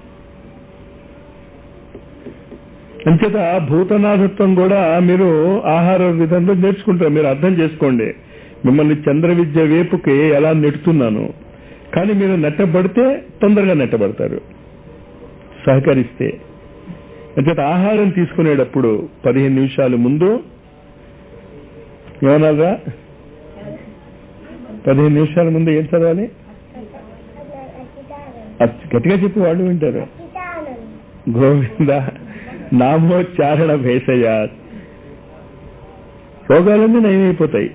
అంచేత భూతనాథత్వం కూడా మీరు ఆహార విధంలో నేర్చుకుంటారు మీరు అర్థం చేసుకోండి మిమ్మల్ని చంద్ర విద్య వేపుకి ఎలా నెట్టుతున్నాను కానీ మీరు నెట్టబడితే తొందరగా నెట్టబడతారు సహకరిస్తే అంచేత ఆహారం తీసుకునేటప్పుడు పదిహేను నిమిషాల ముందు ఏమన్నారా పదిహేను నిమిషాల ముందు ఏం చదవాలి అచ్చ- గట్టిగా చెప్పి వాళ్ళు వింటారు గోవింద నామోచ్చారణ భేషయా రోగాలన్నీ నయమైపోతాయి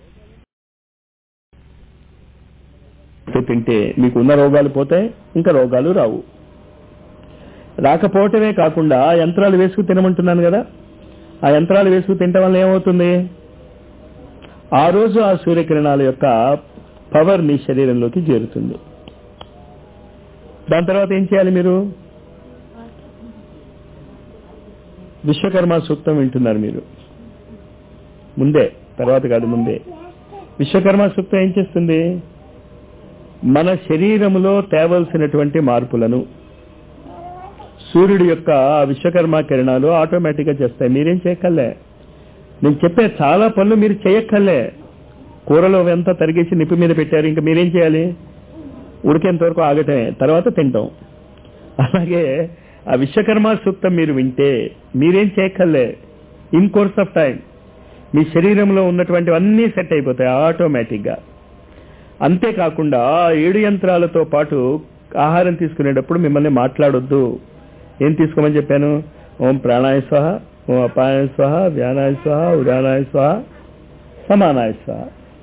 సో తింటే మీకు ఉన్న రోగాలు పోతాయి ఇంకా రోగాలు రావు రాకపోవటమే కాకుండా ఆ యంత్రాలు వేసుకు తినమంటున్నాను కదా ఆ యంత్రాలు వేసుకు తినటం వల్ల ఏమవుతుంది ఆ రోజు ఆ సూర్యకిరణాల యొక్క పవర్ మీ శరీరంలోకి చేరుతుంది దాని తర్వాత ఏం చేయాలి మీరు విశ్వకర్మ సూక్తం వింటున్నారు మీరు ముందే తర్వాత కాదు ముందే విశ్వకర్మ సూక్తం ఏం చేస్తుంది మన శరీరములో తేవలసినటువంటి మార్పులను సూర్యుడి యొక్క ఆ విశ్వకర్మ కిరణాలు ఆటోమేటిక్ గా చేస్తాయి మీరేం చేయక్కర్లే నేను చెప్పే చాలా పనులు మీరు చేయక్కర్లే కూరలో ఎంత తరిగేసి నిప్పు మీద పెట్టారు ఇంకా మీరేం చేయాలి ఉడికేంత వరకు ఆగటమే తర్వాత తింటాం అలాగే ఆ విశ్వకర్మ సూక్తం మీరు వింటే మీరేం చేయక్కర్లే ఇన్ కోర్స్ ఆఫ్ టైం మీ శరీరంలో ఉన్నటువంటివన్నీ సెట్ అయిపోతాయి ఆటోమేటిక్ గా అంతేకాకుండా ఆ ఏడు యంత్రాలతో పాటు ఆహారం తీసుకునేటప్పుడు మిమ్మల్ని మాట్లాడొద్దు ఏం తీసుకోమని చెప్పాను ఓం ప్రాణాయ స్వహ ఓం అపాయ స్వహ వ్యానాయ స్వహ ఉదానాయ స్వహ సమానాయ స్వహ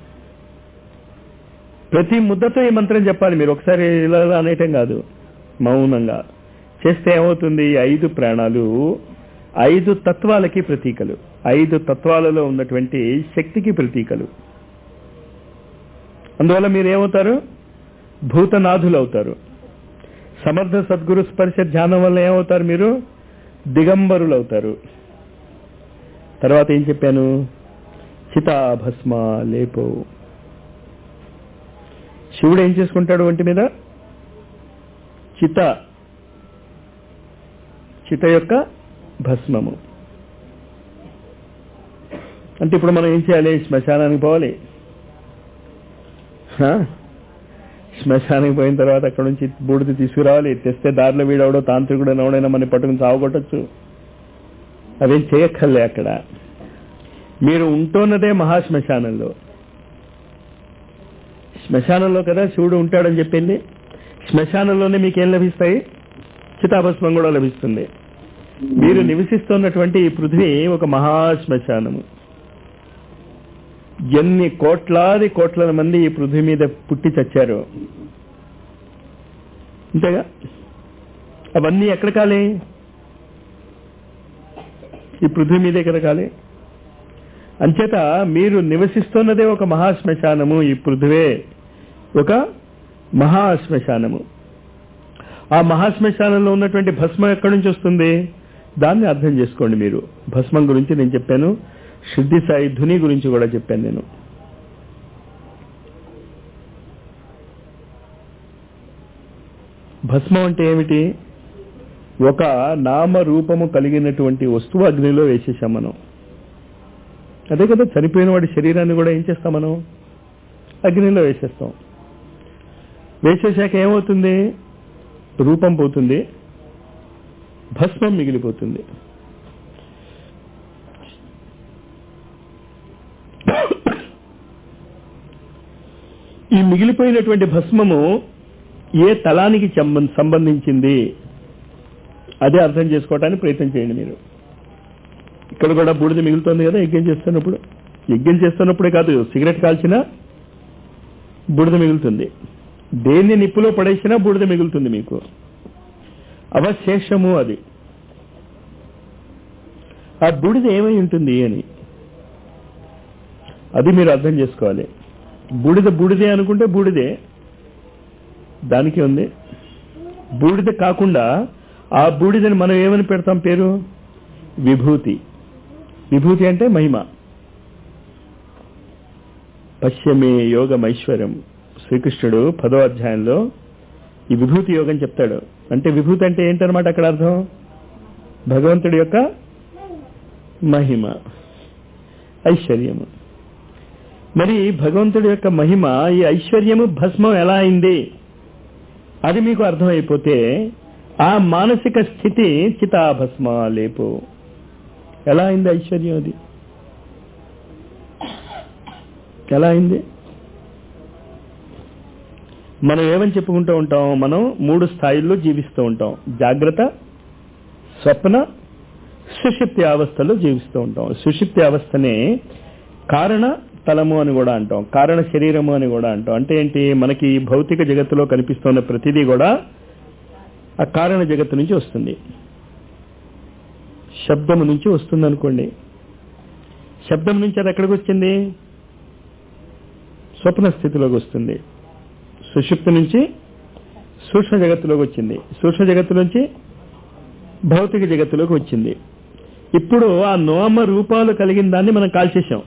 ప్రతి ముద్దతో ఈ మంత్రం చెప్పాలి మీరు ఒకసారి ఇలా ఇలా అనేయటం కాదు మౌనంగా చేస్తే ఏమవుతుంది ఈ ఐదు ప్రాణాలు ఐదు తత్వాలకి ప్రతీకలు ఐదు తత్వాలలో ఉన్నటువంటి శక్తికి ప్రతీకలు అందువల్ల మీరు ఏమవుతారు భూతనాథులు అవుతారు సమర్థ సద్గురు స్పర్శ ధ్యానం వల్ల ఏమవుతారు మీరు దిగంబరులు అవుతారు తర్వాత ఏం చెప్పాను చితాభస్మ లేపో శివుడు ఏం చేసుకుంటాడు ఒంటి మీద చిత చిత యొక్క భస్మము అంటే ఇప్పుడు మనం ఏం చేయాలి శ్మశానానికి పోవాలి హా? శ్మశానానికి పోయిన తర్వాత అక్కడ నుంచి బూడిద తీసుకురావాలి తెస్తే దారిలో వీడవడో తాంత్రికుడు ఎవడైనా మన పట్టుకుని సాగుకొట్టచ్చు అదేం చేయక్కర్లే అక్కడ మీరు ఉంటున్నదే మహాశ్మశానంలో శ్మశానంలో కదా శివుడు ఉంటాడని చెప్పింది శ్మశానంలోనే మీకేం లభిస్తాయి చితాభస్మం కూడా లభిస్తుంది మీరు నివసిస్తున్నటువంటి ఈ పృథ్వీ ఒక మహాశ్మశానము ఎన్ని కోట్లాది కోట్ల మంది ఈ పృథ్వీ మీద పుట్టి చచ్చారు అంతేగా అవన్నీ ఎక్కడ కాలే ఈ పృథ్వీ మీదే కదా కాలే అంచేత మీరు నివసిస్తున్నదే ఒక మహాశ్మశానము ఈ పృథ్వే ఒక మహాశ్మశానము ఆ మహాశ్మశానంలో ఉన్నటువంటి భస్మం ఎక్కడి నుంచి వస్తుంది దాన్ని అర్థం చేసుకోండి మీరు భస్మం గురించి నేను చెప్పాను శుద్ధి సాయి ధుని గురించి కూడా చెప్పాను నేను భస్మం అంటే ఏమిటి ఒక నామ రూపము కలిగినటువంటి వస్తువు అగ్నిలో వేసేసాం మనం అదే కదా చనిపోయిన వాడి శరీరాన్ని కూడా ఏం చేస్తాం మనం అగ్నిలో వేసేస్తాం వేసేసాక ఏమవుతుంది రూపం పోతుంది భస్మం మిగిలిపోతుంది ఈ మిగిలిపోయినటువంటి భస్మము ఏ తలానికి సంబం- సంబంధించింది అదే అర్థం చేసుకోవటానికి ప్రయత్నం చేయండి మీరు ఇక్కడ కూడా బూడిద మిగులుతుంది కదా యజ్ఞం చేస్తున్నప్పుడు యజ్ఞం చేస్తున్నప్పుడే కాదు సిగరెట్ కాల్చినా బూడిద మిగులుతుంది దేన్ని నిప్పులో పడేసినా బూడిద మిగులుతుంది మీకు అవశేషము అది ఆ బూడిద ఏమై ఉంటుంది అని అది మీరు అర్థం చేసుకోవాలి బూడిద బూడిదే అనుకుంటే బూడిదే దానికి ఉంది బూడిద కాకుండా ఆ బూడిదని మనం ఏమని పెడతాం పేరు విభూతి విభూతి అంటే మహిమ పశ్యమే యోగమైశ్వర్యం శ్రీకృష్ణుడు పదో అధ్యాయంలో ఈ విభూతి యోగం చెప్తాడు అంటే విభూతి అంటే ఏంటనమాట అక్కడ అర్థం భగవంతుడి యొక్క మహిమ ఐశ్వర్యము మరి భగవంతుడి యొక్క మహిమ ఈ ఐశ్వర్యము భస్మం ఎలా అయింది అది మీకు అర్థమైపోతే ఆ మానసిక స్థితి చితాభస్మ లేపు ఎలా అయింది ఐశ్వర్యం అది ఎలా అయింది మనం ఏమని చెప్పుకుంటూ ఉంటాం మనం మూడు స్థాయిల్లో జీవిస్తూ ఉంటాం జాగ్రత్త స్వప్న సుషిప్తి అవస్థలో జీవిస్తూ ఉంటాం సుషిప్తి అవస్థనే కారణ తలము అని కూడా అంటాం కారణ శరీరము అని కూడా అంటాం అంటే ఏంటి మనకి ఈ భౌతిక జగత్తులో కనిపిస్తున్న ప్రతిదీ కూడా ఆ కారణ జగత్తు నుంచి వస్తుంది శబ్దము నుంచి వస్తుంది అనుకోండి శబ్దం నుంచి అది ఎక్కడికి వచ్చింది స్వప్న స్థితిలోకి వస్తుంది సుషుప్తి నుంచి సూక్ష్మ జగత్తులోకి వచ్చింది సూక్ష్మ జగత్తు నుంచి భౌతిక జగత్తులోకి వచ్చింది ఇప్పుడు ఆ నోమ రూపాలు కలిగిన దాన్ని మనం కాల్చేశాం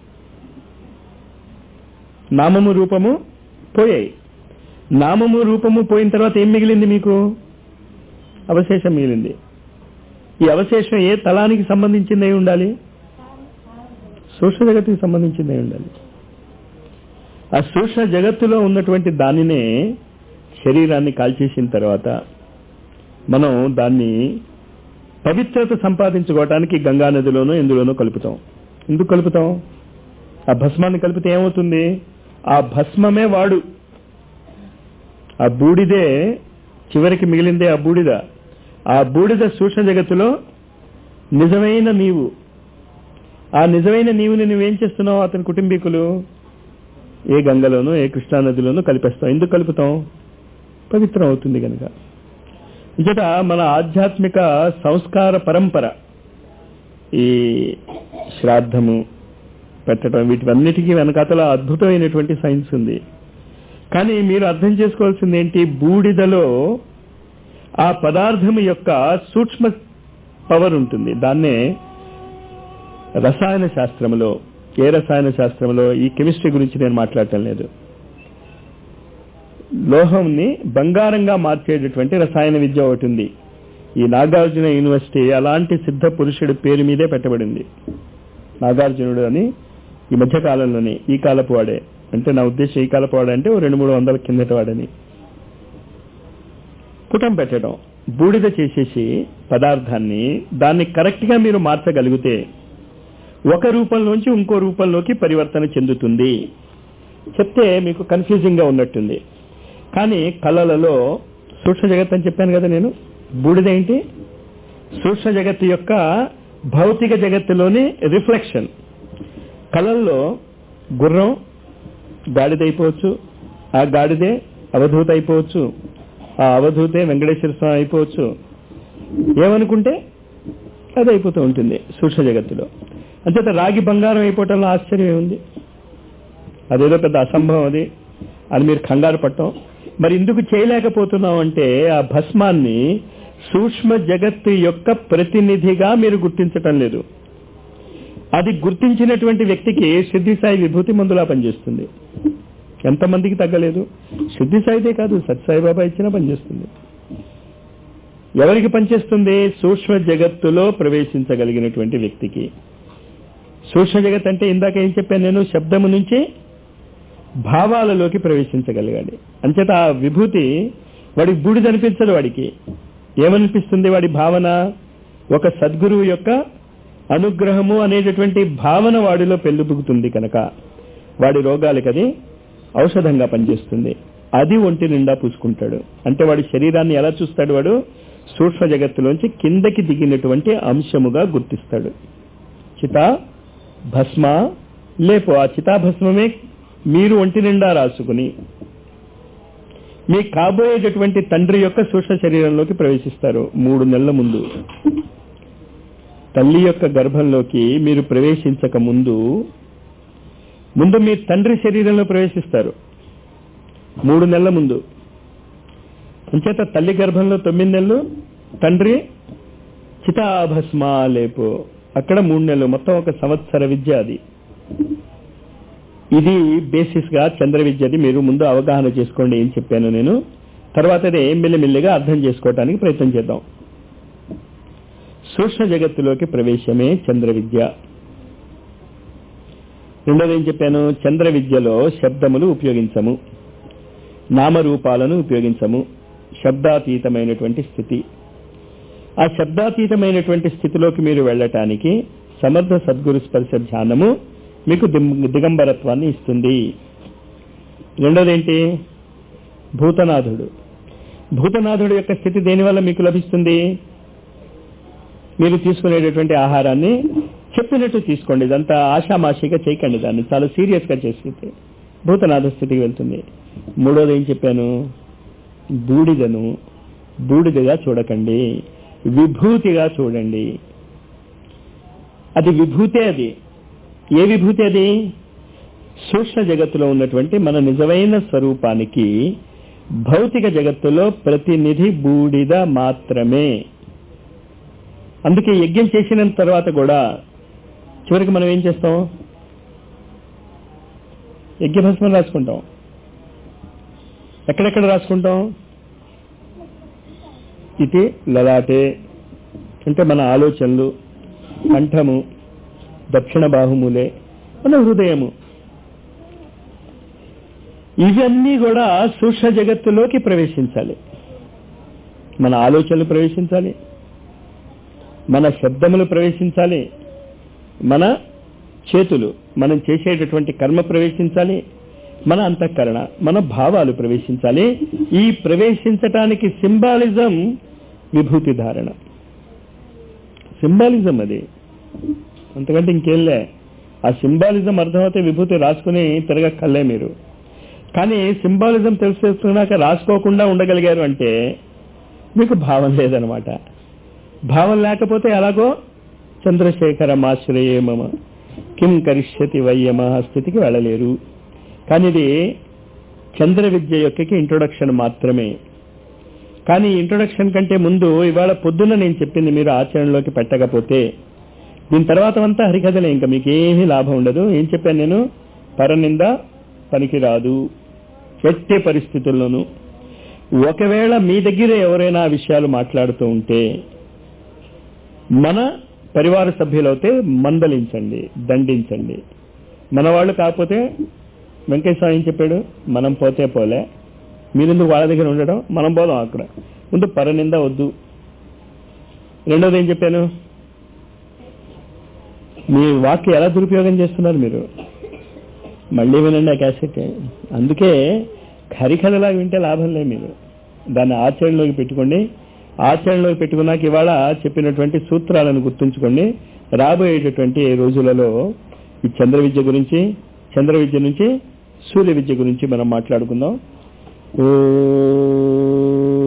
నామము రూపము పోయాయి నామము రూపము పోయిన తర్వాత ఏం మిగిలింది మీకు అవశేషం మిగిలింది ఈ అవశేషం ఏ తలానికి సంబంధించింది అయి ఉండాలి సూక్ష్మ జగత్తుకి సంబంధించింది అయి ఉండాలి ఆ సూక్ష్మ జగత్తులో ఉన్నటువంటి దానినే శరీరాన్ని కాల్చేసిన తర్వాత మనం దాన్ని పవిత్రత సంపాదించుకోవటానికి గంగా నదిలోనో ఎందులోనో కలుపుతాం ఎందుకు కలుపుతాం ఆ భస్మాన్ని కలిపితే ఏమవుతుంది ఆ భస్మమే వాడు ఆ బూడిదే చివరికి మిగిలిందే ఆ బూడిద ఆ బూడిద సూక్ష్మ జగత్తులో నిజమైన నీవు ఆ నిజమైన నీవుని నువ్వేం చేస్తున్నావు అతని కుటుంబీకులు ఏ గంగలోనూ ఏ కృష్ణానదిలోనూ కలిపేస్తాం ఎందుకు కలుపుతాం పవిత్రం అవుతుంది కనుక ఇచ్చట మన ఆధ్యాత్మిక సంస్కార పరంపర ఈ శ్రాద్ధము పెట్టడం వీటివన్నిటికీ వెనకాతల అద్భుతమైనటువంటి సైన్స్ ఉంది కానీ మీరు అర్థం చేసుకోవాల్సింది ఏంటి బూడిదలో ఆ పదార్థం యొక్క సూక్ష్మ పవర్ ఉంటుంది దాన్నే రసాయన శాస్త్రంలో ఏ రసాయన శాస్త్రంలో ఈ కెమిస్ట్రీ గురించి నేను మాట్లాడటం లేదు లోహంని బంగారంగా మార్చేటటువంటి రసాయన విద్య ఒకటి ఉంది ఈ నాగార్జున యూనివర్సిటీ అలాంటి సిద్ధ పురుషుడి పేరు మీదే పెట్టబడింది నాగార్జునుడు అని ఈ మధ్య కాలంలోనే ఈ కాలపు వాడే అంటే నా ఉద్దేశం ఈ కాలపు వాడే అంటే ఓ రెండు మూడు వందల కిందటి వాడని పుటం పెట్టడం బూడిద చేసేసి పదార్థాన్ని దాన్ని కరెక్ట్ గా మీరు మార్చగలిగితే ఒక రూపంలోంచి ఇంకో రూపంలోకి పరివర్తన చెందుతుంది చెప్తే మీకు కన్ఫ్యూజింగ్ గా ఉన్నట్టుంది కానీ కళలలో సూక్ష్మ జగత్ అని చెప్పాను కదా నేను బూడిద ఏంటి సూక్ష్మ జగత్తు యొక్క భౌతిక జగత్తులోని రిఫ్లెక్షన్ కళల్లో గుర్రం గాడిద అయిపోవచ్చు ఆ గాడిదే అవధూత అయిపోవచ్చు ఆ అవధూతే వెంకటేశ్వర స్వామి అయిపోవచ్చు ఏమనుకుంటే అది అయిపోతూ ఉంటుంది సూక్ష్మ జగత్తులో అంచేత రాగి బంగారం అయిపోవటంలో ఆశ్చర్యం ఏముంది అదేదో పెద్ద అసంభవం అది అని మీరు కంగారు పట్టం మరి ఎందుకు చేయలేకపోతున్నాం అంటే ఆ భస్మాన్ని సూక్ష్మ జగత్తు యొక్క ప్రతినిధిగా మీరు గుర్తించటం లేదు అది గుర్తించినటువంటి వ్యక్తికి సిద్ధిసాయి విభూతి మందులా పనిచేస్తుంది ఎంతమందికి తగ్గలేదు సిద్ధిసాయిదే కాదు సత్యసాయిబాబా ఇచ్చినా పనిచేస్తుంది ఎవరికి పనిచేస్తుంది సూక్ష్మ జగత్తులో ప్రవేశించగలిగినటువంటి వ్యక్తికి సూక్ష్మ జగత్ అంటే ఇందాక ఏం చెప్పాను నేను శబ్దము నుంచి భావాలలోకి ప్రవేశించగలగాలి అంచేత ఆ విభూతి వాడికి బూడిద అనిపించదు వాడికి ఏమనిపిస్తుంది వాడి భావన ఒక సద్గురువు యొక్క అనుగ్రహము అనేటటువంటి భావన వాడిలో పెళ్ళిపుగుతుంది కనుక వాడి రోగాలకి అది ఔషధంగా పనిచేస్తుంది అది ఒంటి నిండా పూసుకుంటాడు అంటే వాడి శరీరాన్ని ఎలా చూస్తాడు వాడు సూక్ష్మ జగత్తులోంచి కిందకి దిగినటువంటి అంశముగా గుర్తిస్తాడు చిత భస్మ లేపు ఆ చితాభస్మమే మీరు ఒంటి నిండా రాసుకుని మీ కాబోయేటటువంటి తండ్రి యొక్క సూక్ష్మ శరీరంలోకి ప్రవేశిస్తారు మూడు నెలల ముందు తల్లి యొక్క గర్భంలోకి మీరు ప్రవేశించక ముందు ముందు మీ తండ్రి శరీరంలో ప్రవేశిస్తారు మూడు నెలల ముందు అంచేత తల్లి గర్భంలో తొమ్మిది నెలలు తండ్రి చితాభస్మ లేపు అక్కడ మూడు నెలలు మొత్తం ఒక సంవత్సర విద్య అది ఇది బేసిస్ గా చంద్ర విద్యది మీరు ముందు అవగాహన చేసుకోండి ఏం చెప్పాను నేను తర్వాత అదే మెల్లిమెల్లిగా అర్థం చేసుకోవటానికి ప్రయత్నం చేద్దాం సూక్ష్మ జగత్తులోకి ప్రవేశమే చంద్ర విద్య రెండోది ఏం చెప్పాను చంద్ర విద్యలో శబ్దములు ఉపయోగించము నామరూపాలను ఉపయోగించము శబ్దాతీతమైనటువంటి స్థితి ఆ శబ్దాతీతమైనటువంటి స్థితిలోకి మీరు వెళ్ళటానికి సమర్థ సద్గురు స్పర్శ ధ్యానము మీకు దిం- దిగంబరత్వాన్ని ఇస్తుంది రెండోది ఏంటి భూతనాథుడు భూతనాథుడు యొక్క స్థితి దేనివల్ల మీకు లభిస్తుంది మీరు తీసుకునేటటువంటి ఆహారాన్ని చెప్పినట్టు తీసుకోండి ఇదంతా ఆషామాషిగా చేయకండి దాన్ని చాలా సీరియస్ గా చేస్తే భూతనాథ స్థితికి వెళ్తుంది మూడోది ఏం చెప్పాను బూడిదను బూడిదగా చూడకండి విభూతిగా చూడండి అది విభూతే అది ఏ విభూతి అది సూక్ష్మ జగత్తులో ఉన్నటువంటి మన నిజమైన స్వరూపానికి భౌతిక జగత్తులో ప్రతినిధి బూడిద మాత్రమే అందుకే యజ్ఞం చేసిన తర్వాత కూడా చివరికి మనం ఏం చేస్తాం యజ్ఞభస్మం రాసుకుంటాం ఎక్కడెక్కడ రాసుకుంటాం ఇది లలాటే అంటే మన ఆలోచనలు కంఠము దక్షిణ బాహుములే మన హృదయము ఇవన్నీ కూడా సూక్ష్మ జగత్తులోకి ప్రవేశించాలి మన ఆలోచనలు ప్రవేశించాలి మన శబ్దములు ప్రవేశించాలి మన చేతులు మనం చేసేటటువంటి కర్మ ప్రవేశించాలి మన అంతఃకరణ మన భావాలు ప్రవేశించాలి ఈ ప్రవేశించటానికి సింబాలిజం విభూతి ధారణ సింబాలిజం అది అంతకంటే ఇంకేంలే ఆ సింబాలిజం అర్థమైతే విభూతి రాసుకుని తిరగక్కర్లే మీరు కానీ సింబాలిజం తెలుసుకున్నాక రాసుకోకుండా ఉండగలిగారు అంటే మీకు భావం లేదనమాట భావం లేకపోతే ఎలాగో చంద్రశేఖర మాశ్రయే మమ కిం కరిష్యతి వయ్యమ స్థితికి వెళ్ళలేరు కానీ ఇది చంద్ర విద్య యొక్కకి ఇంట్రొడక్షన్ మాత్రమే కానీ ఇంట్రొడక్షన్ కంటే ముందు ఇవాళ పొద్దున్న నేను చెప్పింది మీరు ఆచరణలోకి పెట్టకపోతే దీని తర్వాత అంతా హరికథలే ఇంకా మీకు ఏమీ లాభం ఉండదు ఏం చెప్పాను నేను పరనింద పనికిరాదు ఎట్టి పరిస్థితుల్లోనూ ఒకవేళ మీ దగ్గర ఎవరైనా ఆ విషయాలు మాట్లాడుతూ ఉంటే మన పరివార సభ్యులైతే మందలించండి దండించండి మన వాళ్ళు కాకపోతే వెంకటేశ్వర స్వామి ఏం చెప్పాడు మనం పోతే పోలే మీరెందుకు వాళ్ళ దగ్గర ఉండడం మనం పోదాం అక్కడ ముందు పరనింద వద్దు రెండోది ఏం చెప్పాను మీ వాక్య ఎలా దురుపయోగం చేస్తున్నారు మీరు మళ్ళీ వినండి ఆ క్యాసెట్ అందుకే ఖరిఖలలా వింటే లాభం లేదు మీరు దాన్ని ఆచరణలోకి పెట్టుకోండి ఆచరణలోకి పెట్టుకున్నాక ఇవాళ చెప్పినటువంటి సూత్రాలను గుర్తుంచుకోండి రాబోయేటటువంటి రోజులలో ఈ చంద్ర విద్య గురించి చంద్ర విద్య నుంచి సూర్య విద్య గురించి మనం మాట్లాడుకుందాం ఓ